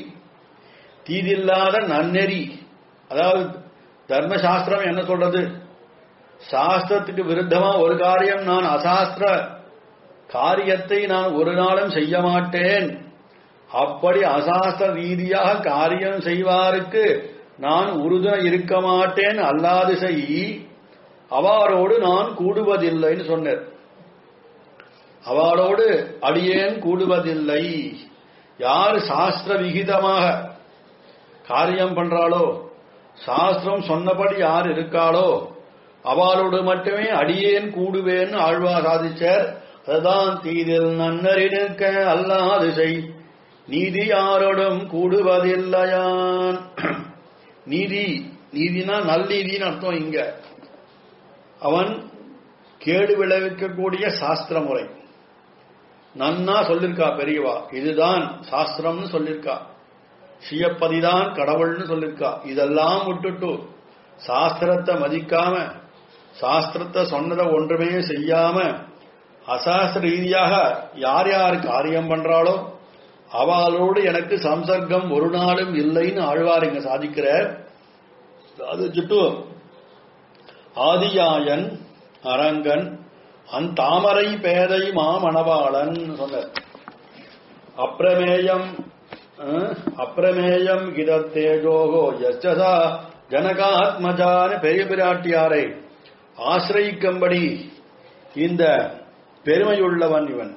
தீதில்லாத நன்னெறி அதாவது தர்மசாஸ்திரம் என்ன சொல்றது சாஸ்திரத்துக்கு விருத்தமா ஒரு காரியம் நான் அசாஸ்திர காரியத்தை நான் ஒரு நாளும் செய்ய மாட்டேன் அப்படி அசாஸ்திர ரீதியாக காரியம் செய்வாருக்கு நான் உறுதுணை இருக்க மாட்டேன் அல்லாது செய் அவரோடு நான் கூடுவதில்லைன்னு சொன்னார் அவளோடு அடியேன் கூடுவதில்லை யார் சாஸ்திர விகிதமாக காரியம் பண்றாளோ சாஸ்திரம் சொன்னபடி யார் இருக்காளோ அவளோடு மட்டுமே அடியேன் கூடுவேன்னு ஆழ்வா சாதிச்சார் அதுதான் தீதில் நன்னறினுக்க அல்லாது செய் நீதி யாரோடும் கூடுவதில்லையான் நீதி நீதினா நல்நீதின்னு அர்த்தம் இங்க அவன் கேடு விளைவிக்கக்கூடிய சாஸ்திர முறை நன்னா சொல்லிருக்கா பெரியவா இதுதான் சாஸ்திரம்னு சொல்லிருக்கா சியப்பதிதான் கடவுள்னு சொல்லிருக்கா இதெல்லாம் விட்டுட்டு சாஸ்திரத்தை மதிக்காம சாஸ்திரத்தை சொன்னதை ஒன்றுமே செய்யாம அசாஸ்திர ரீதியாக யார் யார் காரியம் பண்றாளோ அவளோடு எனக்கு சம்சர்க்கம் ஒரு நாளும் இல்லைன்னு ஆழ்வார் இங்க சாதிக்கிறார் அது சுட்டு ஆதியாயன் அரங்கன் அந் தாமரை பேதை மாமணவாளன் சொன்னார் அப்பிரமேயம் அப்பிரமேயம் கிதத்தேஜோகோ யச்சசா ஜனகாத்மஜான பெரிய பிராட்டியாரை ஆசிரியிக்கும்படி இந்த பெருமையுள்ளவன் இவன்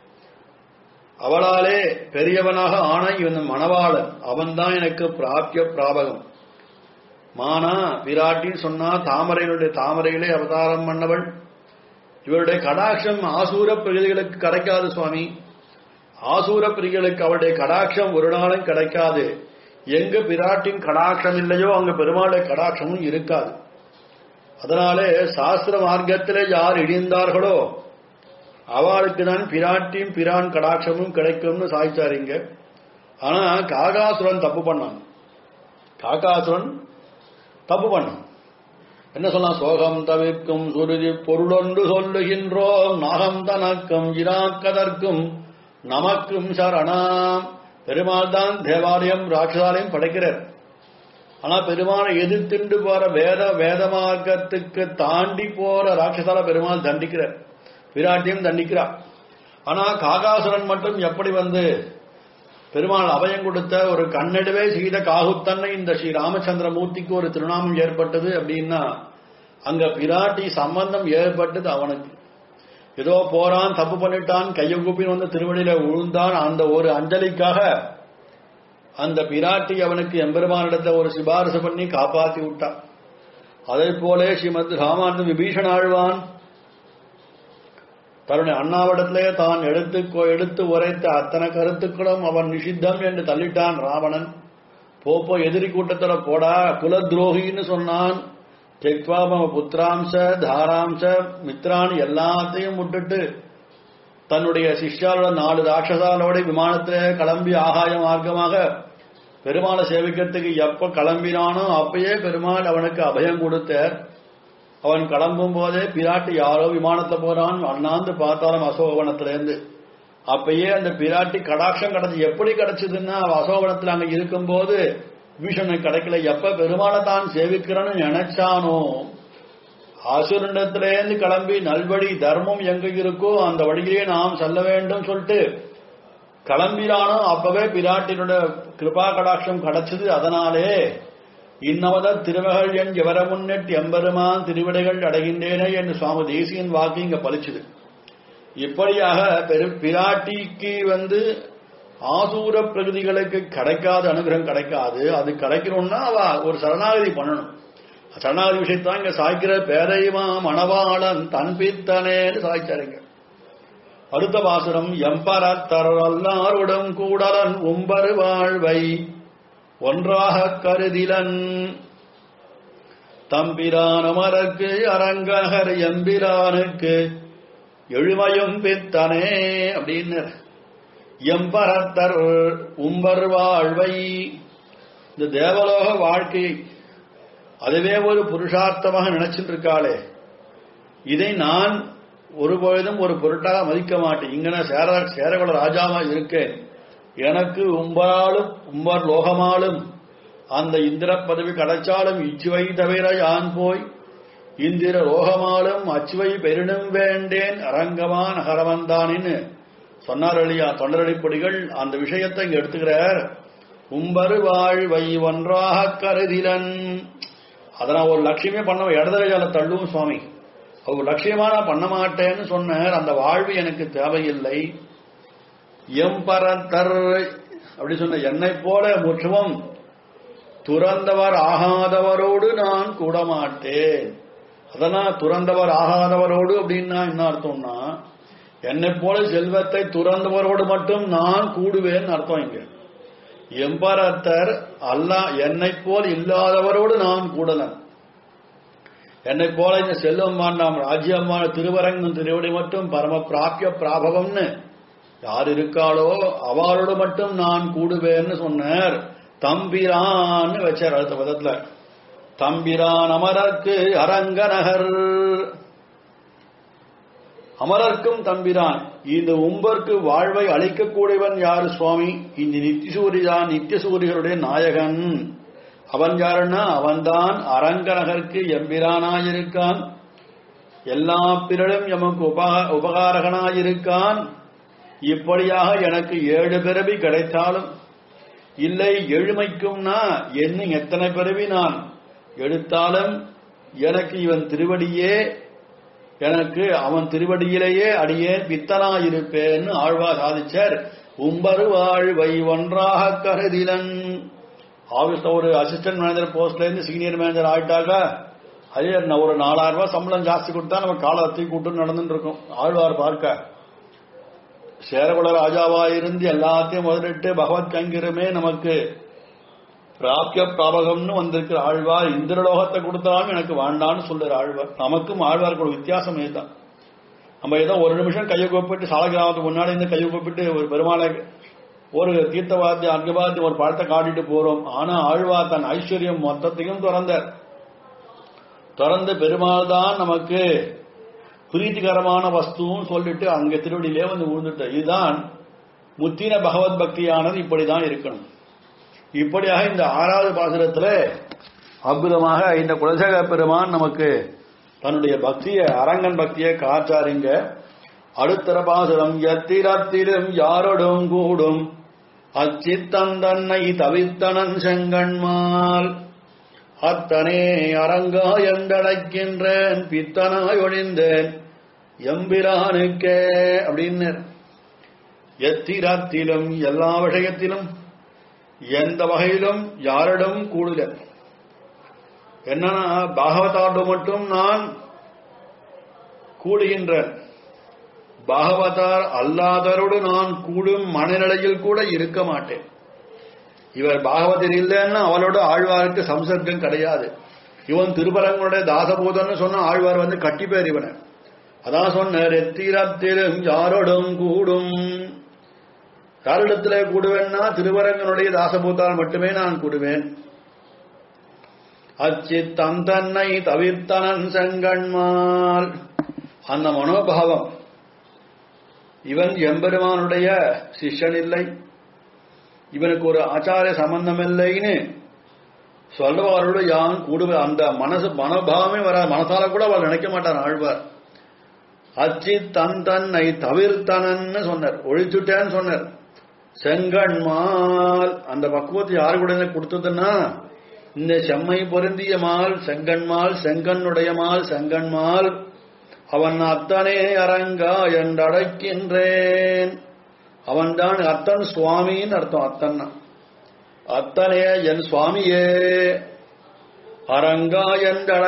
அவளாலே பெரியவனாக ஆன இவன் மணவாளன் அவன்தான் எனக்கு பிராபிய பிராபகம் மானா பிராட்டின்னு சொன்னா தாமரையினுடைய தாமரையிலே அவதாரம் பண்ணவள் இவருடைய கடாட்சம் ஆசூர பிரிகளுக்கு கிடைக்காது சுவாமி ஆசூர பிரிகளுக்கு அவருடைய கடாட்சம் ஒரு நாளும் கிடைக்காது எங்க பிராட்டின் கடாட்சம் இல்லையோ அங்க பெருமாளுடைய கடாட்சமும் இருக்காது அதனாலே சாஸ்திர மார்க்கத்திலே யார் இடிந்தார்களோ அவளுக்கு தான் பிராட்டியும் பிரான் கடாட்சமும் கிடைக்கும்னு சாய்ச்சாரிங்க ஆனா காகாசுரன் தப்பு பண்ணான் காகாசுரன் தப்பு பண்ணான் என்ன சொல்லலாம் சோகம் தவிர்க்கும் சுருதி பொருளொன்று சொல்லுகின்றோம் நாகம் தனக்கும் இராக்கதற்கும் நமக்கும் சரணாம் பெருமாள் தான் தேவாலயம் ராட்சசாலயம் படைக்கிறார் ஆனா பெருமானை எதிர்த்துண்டு போற வேத வேத மார்க்கத்துக்கு தாண்டி போற ராட்சசால பெருமாள் தண்டிக்கிறார் விராட்டியும் தண்டிக்கிறார் ஆனா காகாசுரன் மட்டும் எப்படி வந்து பெருமாள் அபயம் கொடுத்த ஒரு கண்ணெடுவே செய்த காகுத்தன்னை இந்த ஸ்ரீ ராமச்சந்திர மூர்த்திக்கு ஒரு திருநாமம் ஏற்பட்டது அப்படின்னா அங்க பிராட்டி சம்பந்தம் ஏற்பட்டது அவனுக்கு ஏதோ போறான் தப்பு பண்ணிட்டான் கையை கூப்பின்னு வந்து திருவடியில விழுந்தான் அந்த ஒரு அஞ்சலிக்காக அந்த பிராட்டி அவனுக்கு எம்பெருமானிடத்தை ஒரு சிபாரிசு பண்ணி காப்பாத்தி விட்டான் அதே போல ஸ்ரீமத் ராமானந்த விபீஷன் ஆழ்வான் தன்னுடைய அண்ணாவிடத்திலே தான் எடுத்து எடுத்து உரைத்த அத்தனை கருத்துக்களும் அவன் நிஷித்தம் என்று தள்ளிட்டான் ராவணன் போப்போ எதிரி கூட்டத்துல போடா குலத்ரோகின்னு சொன்னான் தெக்வாம புத்திராம்ச தாராம்ச மித்ரான் எல்லாத்தையும் விட்டுட்டு தன்னுடைய சிஷ்யாரோட நாலு ராட்சசாலோட விமானத்திலே கிளம்பி ஆகாய மார்க்கமாக பெருமாளை சேவிக்கிறதுக்கு எப்ப கிளம்பினானோ அப்பயே பெருமாள் அவனுக்கு அபயம் கொடுத்தார் அவன் கிளம்பும் போதே பிராட்டி யாரோ விமானத்துல போறான் அண்ணாந்து பார்த்தாலும் அசோகவனத்திலேருந்து அப்பயே அந்த பிராட்டி கடாட்சம் கிடைச்சு எப்படி கிடைச்சதுன்னா அவ அசோகவனத்துல அங்க இருக்கும்போது விபீஷனுக்கு கிடைக்கல எப்ப பெருமாளை தான் சேவிக்கிறேன்னு நினைச்சானோ அசுரண்டத்திலேருந்து கிளம்பி நல்வழி தர்மம் எங்க இருக்கோ அந்த வழியிலே நாம் செல்ல வேண்டும் சொல்லிட்டு கிளம்பினானோ அப்பவே பிராட்டினோட கிருபா கடாட்சம் கிடைச்சது அதனாலே இன்னவத திருமகள் என் எவர முன்னிட்டு எம்பெருமான் திருவிடைகள் அடைகின்றேனே என்று சுவாமி தேசியன் வாக்கு இங்க பலிச்சுது இப்படியாக பெரு பிராட்டிக்கு வந்து ஆசூர பிரகதிகளுக்கு கிடைக்காத அனுகிரகம் கிடைக்காது அது கிடைக்கணும்னா அவ ஒரு சரணாகதி பண்ணணும் சரணாகதி விஷயத்தான் இங்க சாய்க்கிற பேரையுமா மணவாளன் தன் பித்தனேன்னு சாய்ச்சாருங்க அடுத்த பாசுரம் எம்பரத்தரல்லாருடன் கூடலன் உம்பரு வாழ்வை ஒன்றாக கருதிலன் தம்பிரான் அமரக்கு அரங்ககர் எம்பிரானுக்கு எழுமையும் பித்தனே அப்படின்னு எம்பரத்தர் உம்பர் வாழ்வை இந்த தேவலோக வாழ்க்கை அதுவே ஒரு புருஷார்த்தமாக நினைச்சிட்டு இருக்காளே இதை நான் ஒரு பொழுதும் ஒரு பொருட்டாக மதிக்க மாட்டேன் இங்கன சேர சேரகுல ராஜாவா இருக்கேன் எனக்கு உம்பராலும் உம்பர் லோகமாலும் அந்த இந்திர பதவி கிடைச்சாலும் இச்சுவை தவிர யான் போய் இந்திர லோகமாலும் அச்சுவை பெருணும் வேண்டேன் அரங்கமா நகரவந்தானின்னு சொன்னார் இல்லையா தொண்டரடிப்பொடிகள் அந்த விஷயத்தை இங்க எடுத்துக்கிறார் உம்பரு வாழ்வை ஒன்றாக கருதிலன் அதை நான் ஒரு லட்சியமே பண்ண இடதலையால தள்ளும் சுவாமி அவர் லட்சியமா நான் பண்ண மாட்டேன்னு சொன்னார் அந்த வாழ்வு எனக்கு தேவையில்லை எம்பரத்தர் அப்படி சொன்ன என்னை போல முற்றுவம் துறந்தவர் ஆகாதவரோடு நான் கூட மாட்டேன் அதெல்லாம் துறந்தவர் ஆகாதவரோடு அப்படின்னா என்ன அர்த்தம்னா என்னை போல செல்வத்தை துறந்தவரோடு மட்டும் நான் கூடுவேன் அர்த்தம் இங்க எம்பரத்தர் அல்லா என்னை போல் இல்லாதவரோடு நான் கூடலன் என்னை போல இந்த செல்வம் வேண்டாம் ராஜ்யமான திருவரங்கும் திருவடி மட்டும் பரம பிராபிய பிராபகம்னு யார் இருக்காளோ அவளோடு மட்டும் நான் கூடுவேன்னு சொன்னார் தம்பிரான்னு வச்சார் அடுத்த பதத்துல தம்பிரான் அமரர்க்கு அரங்கநகர் அமரர்க்கும் தம்பிரான் இந்த உம்பர்க்கு வாழ்வை அளிக்கக்கூடியவன் யாரு சுவாமி இந்த நித்திசூரியா நித்தியசூரிகளுடைய நாயகன் அவன் யாருன்னா அவன்தான் அரங்கநகருக்கு எம்பிரானாயிருக்கான் எல்லா பிறரும் எமக்கு உபகா உபகாரகனாயிருக்கான் இப்படியாக எனக்கு ஏழு பிறவி கிடைத்தாலும் இல்லை எழுமைக்கும்னா என்ன எத்தனை பிறவி நான் எடுத்தாலும் எனக்கு இவன் திருவடியே எனக்கு அவன் திருவடியிலேயே அடியேன் பித்தனாயிருப்பேன்னு ஆழ்வா சாதிச்சார் உம்பரு வாழ்வை ஒன்றாக கருதிலன் ஆபீஸ்ல ஒரு அசிஸ்டன்ட் மேனேஜர் போஸ்ட்ல இருந்து சீனியர் மேனேஜர் ஆயிட்டாக்கா அதே நான் ஒரு நாலாயிரம் ரூபாய் சம்பளம் ஜாஸ்தி கொடுத்தா நம்ம காலை தூக்கி கூட்டு நடந்துட்டு இருக்கோம் ஆழ்வார் பார்க்க சேரகுல ராஜாவா இருந்து எல்லாத்தையும் முதலிட்டு பகவத் கங்கிரமே நமக்கு பிராபிய பிராபகம்னு வந்திருக்கிற ஆழ்வார் இந்திரலோகத்தை கொடுத்தாலும் எனக்கு வேண்டான்னு சொல்ற ஆழ்வார் நமக்கும் ஆழ்வாருக்கு ஒரு வித்தியாசம் இதுதான் நம்ம ஏதோ ஒரு நிமிஷம் கையை கூப்பிட்டு சால கிராமத்துக்கு முன்னாடி இருந்து கையை கூப்பிட்டு ஒரு பெருமாளை ஒரு தீர்த்தவாதி அர்க்கவாதி ஒரு பழத்தை காட்டிட்டு போறோம் ஆனா ஆழ்வார் தன் ஐஸ்வர்யம் மொத்தத்தையும் திறந்தார் திறந்த பெருமாள் தான் நமக்கு பிரீத்திகரமான வஸ்துவும் சொல்லிட்டு அங்க திருவடியிலே வந்து விழுந்துட்ட இதுதான் முத்தின பகவத் பக்தியானது இப்படிதான் இருக்கணும் இப்படியாக இந்த ஆறாவது பாசுரத்துல அற்புதமாக இந்த குலசேகர பெருமான் நமக்கு தன்னுடைய பக்திய அரங்கன் பக்தியை காற்றாருங்க அடுத்தர பாசுரம் எத்திரத்திலும் யாரோடும் கூடும் அச்சித்தந்தன்னை தவித்தனன் செங்கண்மால் அத்தனே அரங்கா என்றடைக்கின்றேன் பித்தனாய் ஒழிந்தேன் எம்பிரானுக்கே அப்படின்னு எத்திரத்திலும் எல்லா விஷயத்திலும் எந்த வகையிலும் யாரிடம் கூடுக என்னன்னா பாகவதாண்டு மட்டும் நான் கூடுகின்றேன் பாகவதார் அல்லாதரோடு நான் கூடும் மனநிலையில் கூட இருக்க மாட்டேன் இவர் பாகவதர் இல்லைன்னா அவளோட ஆழ்வாருக்கு சம்சர்க்கம் கிடையாது இவன் திருப்பரங்களுடைய தாசபூதன்னு சொன்ன ஆழ்வார் வந்து கட்டி பேர் இவனை அதான் சொன்னார் எத்திரத்திலும் யாரோடும் கூடும் யாரிடத்துல கூடுவேன்னா திருவரங்கனுடைய தாசபூத்தால் மட்டுமே நான் கூடுவேன் அச்சித் தந்தன்னை தவிர்த்தனன் செங்கண்மால் அந்த மனோபாவம் இவன் எம்பெருமானுடைய சிஷ்யன் இல்லை இவனுக்கு ஒரு ஆச்சார சம்பந்தம் இல்லைன்னு சொல்றவாரோட யான் கூடுவ அந்த மனசு மனோபாவமே வர மனசால கூட அவள் நினைக்க மாட்டான் ஆழ்வார் அச்சி தன் தன்னை தவிர்த்தனன்னு சொன்னார் ஒழிச்சுட்டேன்னு சொன்னார் செங்கண்மால் அந்த பக்குவத்தை யாரு கூட கொடுத்ததுன்னா இந்த செம்மை பொருந்திய மால் செங்கண்மால் செங்கண்ணுடைய மால் செங்கண்மால் அவன் அத்தனே அரங்கா என்றடைக்கின்றேன் அவன்தான் அத்தன் சுவாமின்னு அர்த்தம் அத்தன்னா அத்தனே என் சுவாமியே அரங்கா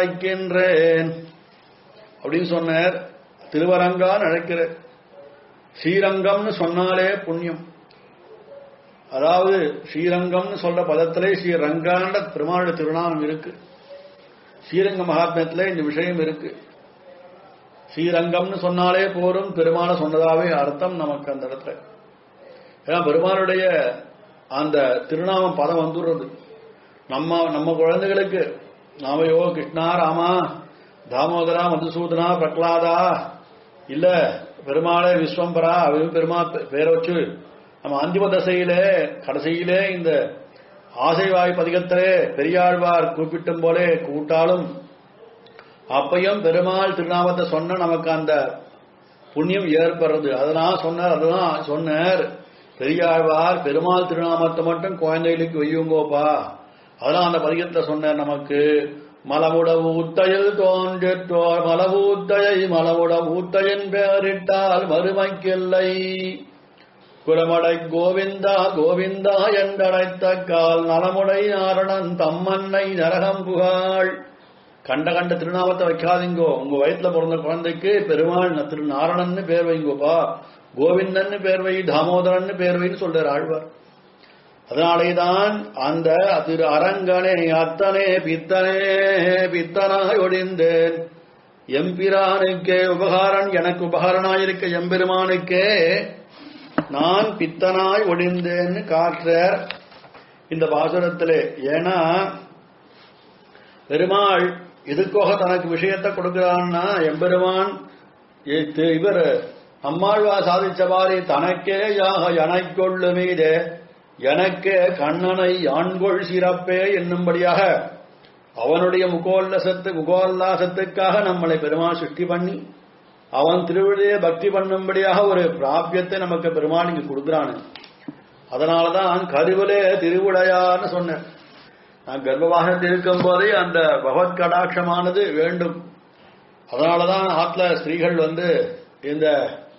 என்றழைக்கின்றேன் அப்படின்னு சொன்னார் திருவரங்கா அழைக்கிற ஸ்ரீரங்கம்னு சொன்னாலே புண்ணியம் அதாவது ஸ்ரீரங்கம்னு சொல்ற பதத்திலே ஸ்ரீரங்காண்ட பெருமாளுடைய திருநாமம் இருக்கு ஸ்ரீரங்க மகாத்மியத்திலே இந்த விஷயம் இருக்கு ஸ்ரீரங்கம்னு சொன்னாலே போரும் பெருமாளை சொன்னதாவே அர்த்தம் நமக்கு அந்த இடத்துல ஏன்னா பெருமாளுடைய அந்த திருநாமம் பதம் வந்துடுறது நம்ம நம்ம குழந்தைகளுக்கு நாமையோ கிருஷ்ணா ராமா தாமோதரா மதுசூதனா பிரகலாதா இல்ல பெருமாளே விஸ்வம்பரா அவன் பெருமா பேரை வச்சு நம்ம அந்திம தசையிலே கடைசியிலே இந்த ஆசைவாய் பதிகத்திலே பெரியாழ்வார் கூப்பிட்டும் போலே கூட்டாலும் அப்பையும் பெருமாள் திருநாமத்தை சொன்ன நமக்கு அந்த புண்ணியம் ஏற்படுறது அதெல்லாம் சொன்னார் அதெல்லாம் சொன்னார் பெரியாழ்வார் பெருமாள் திருநாமத்தை மட்டும் குழந்தைகளுக்கு வையுங்கோப்பா அதெல்லாம் அந்த பதிகத்தை சொன்னார் நமக்கு மலமுட ஊத்தையில் தோன்றிற்றோர் மலவூத்தையை மலமுட ஊத்தையின் பேரிட்டால் மறுமைக்கில்லை குலமடை கோவிந்தா கோவிந்தா என்றழைத்த கால் நலமுடை நாரணன் தம்மன்னை நரகம் புகாள் கண்ட கண்ட திருநாமத்தை வைக்காதீங்கோ உங்க வயிற்றுல பிறந்த குழந்தைக்கு பெருமாள் திரு நாரணன்னு பேர் வைங்கோப்பா கோவிந்தன்னு பேர் வை தாமோதரன்னு பேர் வைன்னு சொல்றார் ஆழ்வார் அதனாலேதான் அந்த திரு அரங்கனே அத்தனே பித்தனே பித்தனாய் ஒடிந்தேன் எம்பிரானுக்கே உபகாரன் எனக்கு உபகாரனாயிருக்க எம்பெருமானுக்கே நான் பித்தனாய் ஒடிந்தேன்னு காட்டுறார் இந்த பாசுரத்திலே ஏன்னா பெருமாள் இதுக்காக தனக்கு விஷயத்தை கொடுக்கிறான்னா எம்பெருமான் இவர் நம்மாழ்வா சாதிச்சவாரி தனக்கே யாக எனக்கொள்ளு மீதே எனக்கே கண்ணனை யான்கொள் சிறப்பே என்னும்படியாக அவனுடைய முகோல்லசத்து முகோல்லாசத்துக்காக நம்மளை பெருமாள் சிருஷ்டி பண்ணி அவன் திருவிழையை பக்தி பண்ணும்படியாக ஒரு பிராபியத்தை நமக்கு பெருமாள் இங்கு கொடுக்குறானு அதனாலதான் கருவிலே திருவுடையான்னு சொன்னேன் நான் கர்ப்பவாகனத்தில் இருக்கும் போதே அந்த பகவத் கடாட்சமானது வேண்டும் அதனாலதான் ஆத்ல ஸ்திரீகள் வந்து இந்த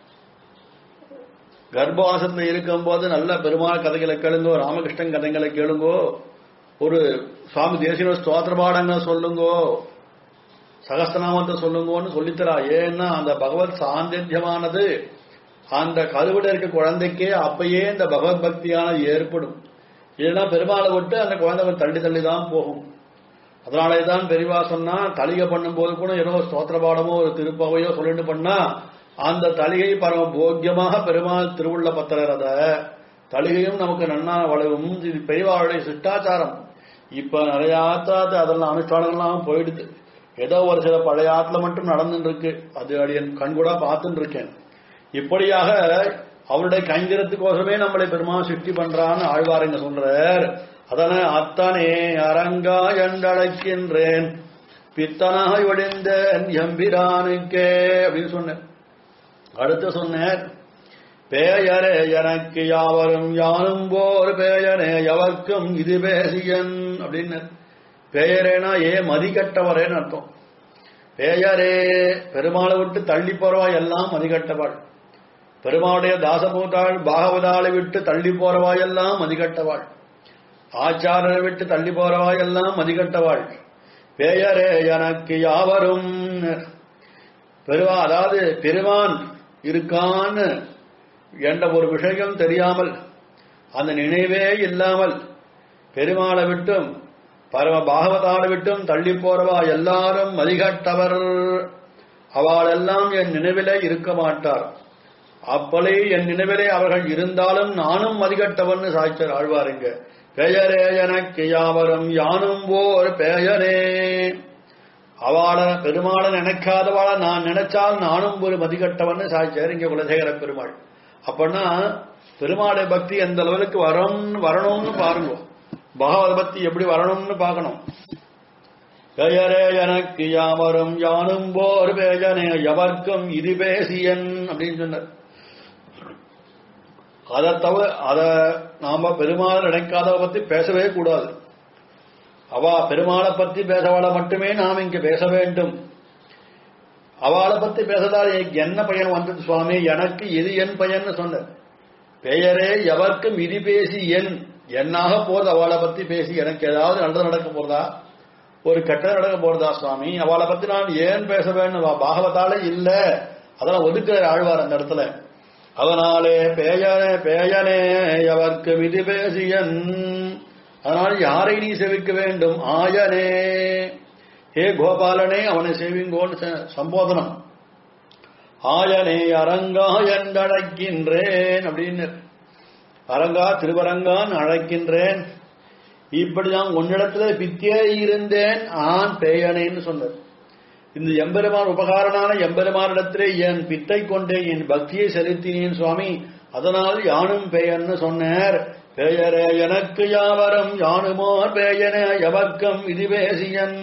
கர்ப்பவாசத்தில் இருக்கும்போது நல்ல பெருமாள் கதைகளை கேளுங்கோ ராமகிருஷ்ணன் கதைகளை கேளுங்கோ ஒரு சுவாமி தேசிய ஸ்தோத்திர பாடங்களை சொல்லுங்கோ சகஸ்திரநாமத்தை சொல்லுங்கோன்னு சொல்லித்தரா ஏன்னா அந்த பகவத் சாந்தித்யமானது அந்த கருவிட இருக்க குழந்தைக்கே அப்பயே இந்த பகவத் பக்தியானது ஏற்படும் இதெல்லாம் பெருமாளை விட்டு அந்த குழந்தை தள்ளி தள்ளி தான் போகும் அதனாலே தான் பெரியவா சொன்னா தலிகை பண்ணும்போது கூட ஏதோ ஸ்தோத்திர பாடமோ ஒரு திருப்பவையோ சொல்லிட்டு பண்ணா அந்த தலிகை பரம போக்கியமாக பெருமாள் திருவுள்ள பத்திரர் அத தலிகையும் நமக்கு நன்னா வளரும் இது பெரியவாளுடைய சிஷ்டாச்சாரம் இப்ப நிறைய ஆத்தாத்து அதெல்லாம் அனுஷ்டானங்கள்லாம் போயிடுது ஏதோ ஒரு சில பழைய ஆத்துல மட்டும் நடந்துட்டு இருக்கு அது அடியன் கண்கூடா பார்த்துட்டு இருக்கேன் இப்படியாக அவருடைய கைங்கரத்துக்கோசமே நம்மளை பெருமாள் சிருஷ்டி பண்றான்னு ஆழ்வார் என்ன சொல்றார் அதன அத்தனே அரங்கா என்றழைக்கின்றேன் பித்தனாய் ஒடிந்தேன் எம்பிரானுக்கே அப்படின்னு சொன்னேன் அடுத்து சொன்னேன் பேயரே எனக்கு யாவரும் யானும் போர் பேயனே எவர்க்கும் இது பேசியன் அப்படின்னு பேயரேனா ஏ மதிக்கட்டவரேன்னு அர்த்தம் பேயரே பெருமாளை விட்டு தள்ளி போறவா எல்லாம் மதிக்கட்டவாள் பெருமாளுடைய தாசபூதாள் பாகவதாளை விட்டு தள்ளி போறவா எல்லாம் மதிக்கட்டவாள் ஆச்சாரனை விட்டு தள்ளி போறவா எல்லாம் மதிக்கட்டவாள் பேயரே எனக்கு யாவரும் பெருவா அதாவது பெருமான் இருக்கான்னு என்ற ஒரு விஷயம் தெரியாமல் அந்த நினைவே இல்லாமல் பெருமாளை விட்டும் பரம பாகவதாளை விட்டும் தள்ளி போறவா எல்லாரும் மதிகட்டவர் அவளெல்லாம் என் நினைவிலே இருக்க மாட்டார் அப்பளே என் நினைவிலே அவர்கள் இருந்தாலும் நானும் மதிகட்டவன் சாய்ச்சர் ஆழ்வாருங்க பெயரே எனக்கு யாவரும் யானும் ஓர் பெயரே அவள பெருமாள நினைக்காதவாள நான் நினைச்சால் நானும் ஒரு மதிகட்டவன் சாய்ச்சார் இங்க குலசேகர பெருமாள் அப்படின்னா பெருமாளை பக்தி எந்த அளவுக்கு வரும் வரணும்னு பாருங்க பகவத பக்தி எப்படி வரணும்னு பார்க்கணும் பெயரே எனக்கு யாவரும் யானும் போர் பேஜனே எவர்க்கும் இது பேசியன் அப்படின்னு சொன்னார் அதை தவிர அத நாம பெருமாள் நினைக்காதவ பத்தி பேசவே கூடாது அவ பெருமாளை பத்தி பேசவாள மட்டுமே நாம் இங்க பேச வேண்டும் அவளை பத்தி பேசதால் எனக்கு என்ன பயன் வந்தது சுவாமி எனக்கு இது என் பயன்னு சொன்ன பெயரே எவர்க்கும் இது பேசி என் என்னாக போது அவளை பத்தி பேசி எனக்கு ஏதாவது நல்லது நடக்க போறதா ஒரு கெட்டது நடக்க போறதா சுவாமி அவளை பத்தி நான் ஏன் பேச வேண்டும் அவ பாகவத்தால இல்ல அதெல்லாம் ஒதுக்குற ஆழ்வார் அந்த இடத்துல அதனாலே பேயனே பேயனே அவர்க்கு விதி பேசியன் அதனால் யாரை நீ செவிக்க வேண்டும் ஆயனே ஹே கோபாலனே அவனை செவிங்கோன்னு ச- சம்போதனம் ஆயனே அரங்கா என்றழைக்கின்றேன் அப்படின்னு அரங்கா திருவரங்கான் அழைக்கின்றேன் இப்படிதான் உன்னிடத்துல பித்தே இருந்தேன் ஆண் பேயனேன்னு சொன்னார் இந்த எம்பெருமான் உபகாரனான எம்பெருமானிடத்திலே என் பித்தை கொண்டே என் பக்தியை செலுத்தினேன் சுவாமி அதனால் யானும் பேயன்னு சொன்னார் பேயரே எனக்கு யாவரம் யானுமோ பேயனே எவர்க்கம் இது பேசியன்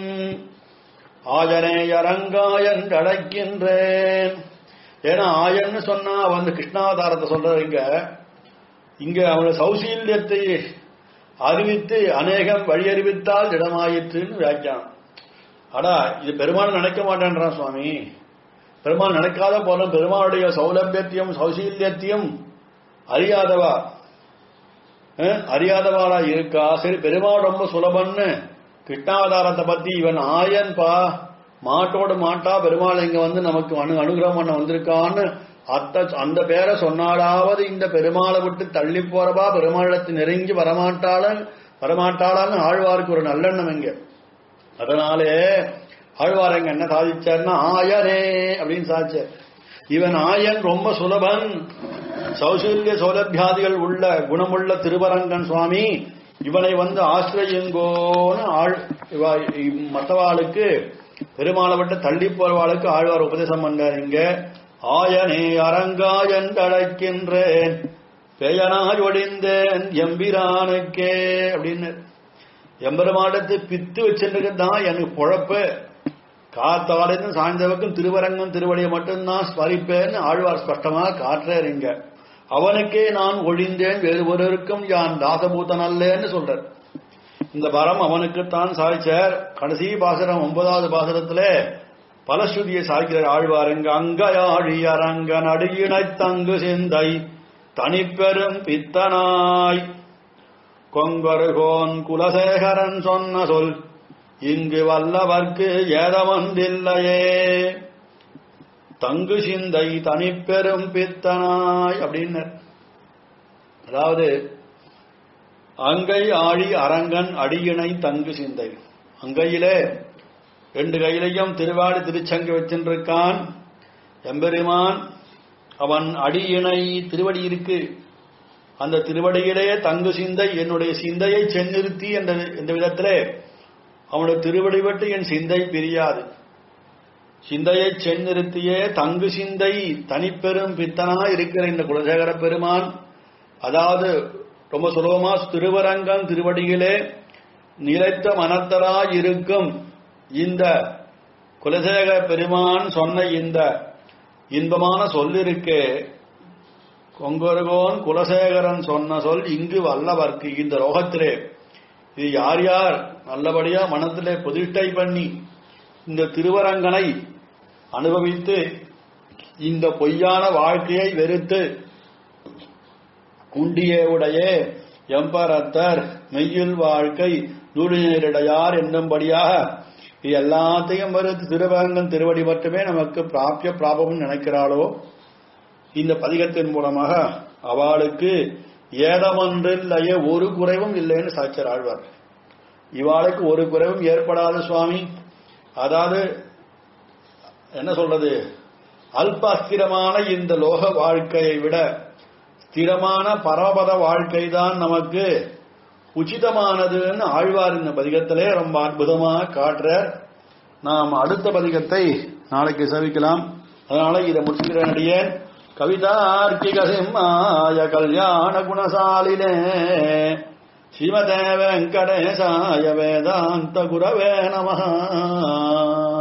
ஆயனே அரங்காயன் அழைக்கின்றேன் ஏன்னா ஆயன்னு சொன்னா வந்து கிருஷ்ணாவதாரத்தை சொல்றது இங்க இங்க அவன சௌசீல்யத்தை அறிவித்து அநேகம் வழி அறிவித்தால் இடமாயிற்றுன்னு வியாக்கியானம் அடா இது பெருமாள் நினைக்க மாட்டேன்றான் சுவாமி பெருமாள் நினைக்காத போல பெருமாளுடைய சௌலபியத்தையும் சௌசீல்யத்தையும் அறியாதவா அஹ், அறியாதவாளா இருக்கா சரி பெருமாள் ரொம்ப சுலபன்னு கிருஷ்ணாவதாரத்தை பத்தி இவன் ஆயன் பா மாட்டோடு மாட்டா பெருமாள் இங்க வந்து நமக்கு அனு அனுகிரகம் பண்ண வந்திருக்கான்னு அத்த அந்த பேரை சொன்னாலாவது இந்த பெருமாளை விட்டு தள்ளி போறவா பெருமாளத்தை நெருங்கி வரமாட்டாளன் வரமாட்டாளான்னு ஆழ்வாருக்கு ஒரு நல்லெண்ணம் இங்க அதனாலே ஆழ்வாரங்க என்ன சாதிச்சார்னா ஆயனே அப்படின்னு சாதிச்சார் இவன் ஆயன் ரொம்ப சுலபன் சௌசல்ய சௌலபியாதிகள் உள்ள குணமுள்ள திருவரங்கன் சுவாமி இவனை வந்து ஆசிரியங்கோன்னு ஆள் இவா- இம் மத்தவாளுக்கு பெருமாளை விட்டு தள்ளி போறவாளுக்கு ஆழ்வார் உபதேசம் பண்ணார் இங்க ஆயனே அரங்காயன் அழைக்கின்றேன் பெயனாய் ஒடிந்தேன் எம்பிரானுக்கே அப்படின்னு எம்பெருமாடத்து பித்து வச்சுருக்கிறது தான் எனக்கு பொழப்பு காத்தாலேருந்து சாய்ந்தவக்கும் திருவரங்கம் திருவடியை மட்டும்தான் ஸ்மரிப்பேன்னு ஆழ்வார் ஸ்பஷ்டமா காட்டுறார் இங்க அவனுக்கே நான் ஒழிந்தேன் வேறு ஒருவருக்கும் யான் தாசபூதன் அல்லேன்னு சொல்றார் இந்த வரம் அவனுக்குத்தான் சாய்ச்சார் கடைசி பாசனம் ஒன்பதாவது பாசனத்துல பலஸ்ருதியை சாய்க்கிறார் ஆழ்வாருங்க அங்கயாழி அரங்க நடுயினை தங்கு சிந்தை தனிப்பெரும் பித்தனாய் கொங்கருகோன் குலசேகரன் சொன்ன சொல் இங்கு வல்லவர்க்கு ஏதமொன்றில்லையே தங்கு சிந்தை தனிப்பெரும் பித்தனாய் அப்படின்னு அதாவது அங்கை ஆழி அரங்கன் அடியினை தங்கு சிந்தை அங்கையிலே ரெண்டு கையிலையும் திருவாடி திருச்சங்கு வச்சிருக்கான் எம்பெருமான் அவன் அடியினை திருவடி இருக்கு அந்த திருவடியிலே தங்கு சிந்தை என்னுடைய சிந்தையை சென்னிறுத்தி என்ற இந்த விதத்திலே அவனுடைய திருவடி விட்டு என் சிந்தை பிரியாது சிந்தையை சென்னிறுத்தியே தங்கு சிந்தை தனிப்பெரும் பித்தனா இருக்கிற இந்த குலசேகர பெருமான் அதாவது ரொம்ப சுலபமா திருவரங்கம் திருவடியிலே நிலைத்த மனத்தராய் இருக்கும் இந்த குலசேகர பெருமான் சொன்ன இந்த இன்பமான சொல்லிருக்கே கொங்கருகோன் குலசேகரன் சொன்ன சொல் இங்கு வல்லவர்க்கு இந்த ரோகத்திலே இது யார் யார் நல்லபடியா மனத்திலே பிரதிஷ்டை பண்ணி இந்த திருவரங்கனை அனுபவித்து இந்த பொய்யான வாழ்க்கையை வெறுத்து குண்டியே உடைய எம்பரத்தர் மெய்யில் வாழ்க்கை நூலினரிடையார் என்னும்படியாக இது எல்லாத்தையும் மறுத்து திருவரங்கன் திருவடி மட்டுமே நமக்கு பிராபிய பிராபம் நினைக்கிறாளோ இந்த பதிகத்தின் மூலமாக அவளுக்கு ஏதமொன்றில்லையே ஒரு குறைவும் இல்லைன்னு சாட்சியர் ஆழ்வார் இவாளுக்கு ஒரு குறைவும் ஏற்படாது சுவாமி அதாவது என்ன சொல்றது அல்ப அஸ்திரமான இந்த லோக வாழ்க்கையை விட ஸ்திரமான பரமபத வாழ்க்கை தான் நமக்கு உச்சிதமானதுன்னு ஆழ்வார் இந்த பதிகத்திலே ரொம்ப அற்புதமா காட்டுறார் நாம் அடுத்த பதிகத்தை நாளைக்கு சவிக்கலாம் அதனால இதை முடிச்சுக்கிறேன் கவிதார்க்கிக சிம்மாய கல்யாண குணசாலினே ஸ்ரீமதே வெங்கடேசாய வேதாந்த குரவே நமஹ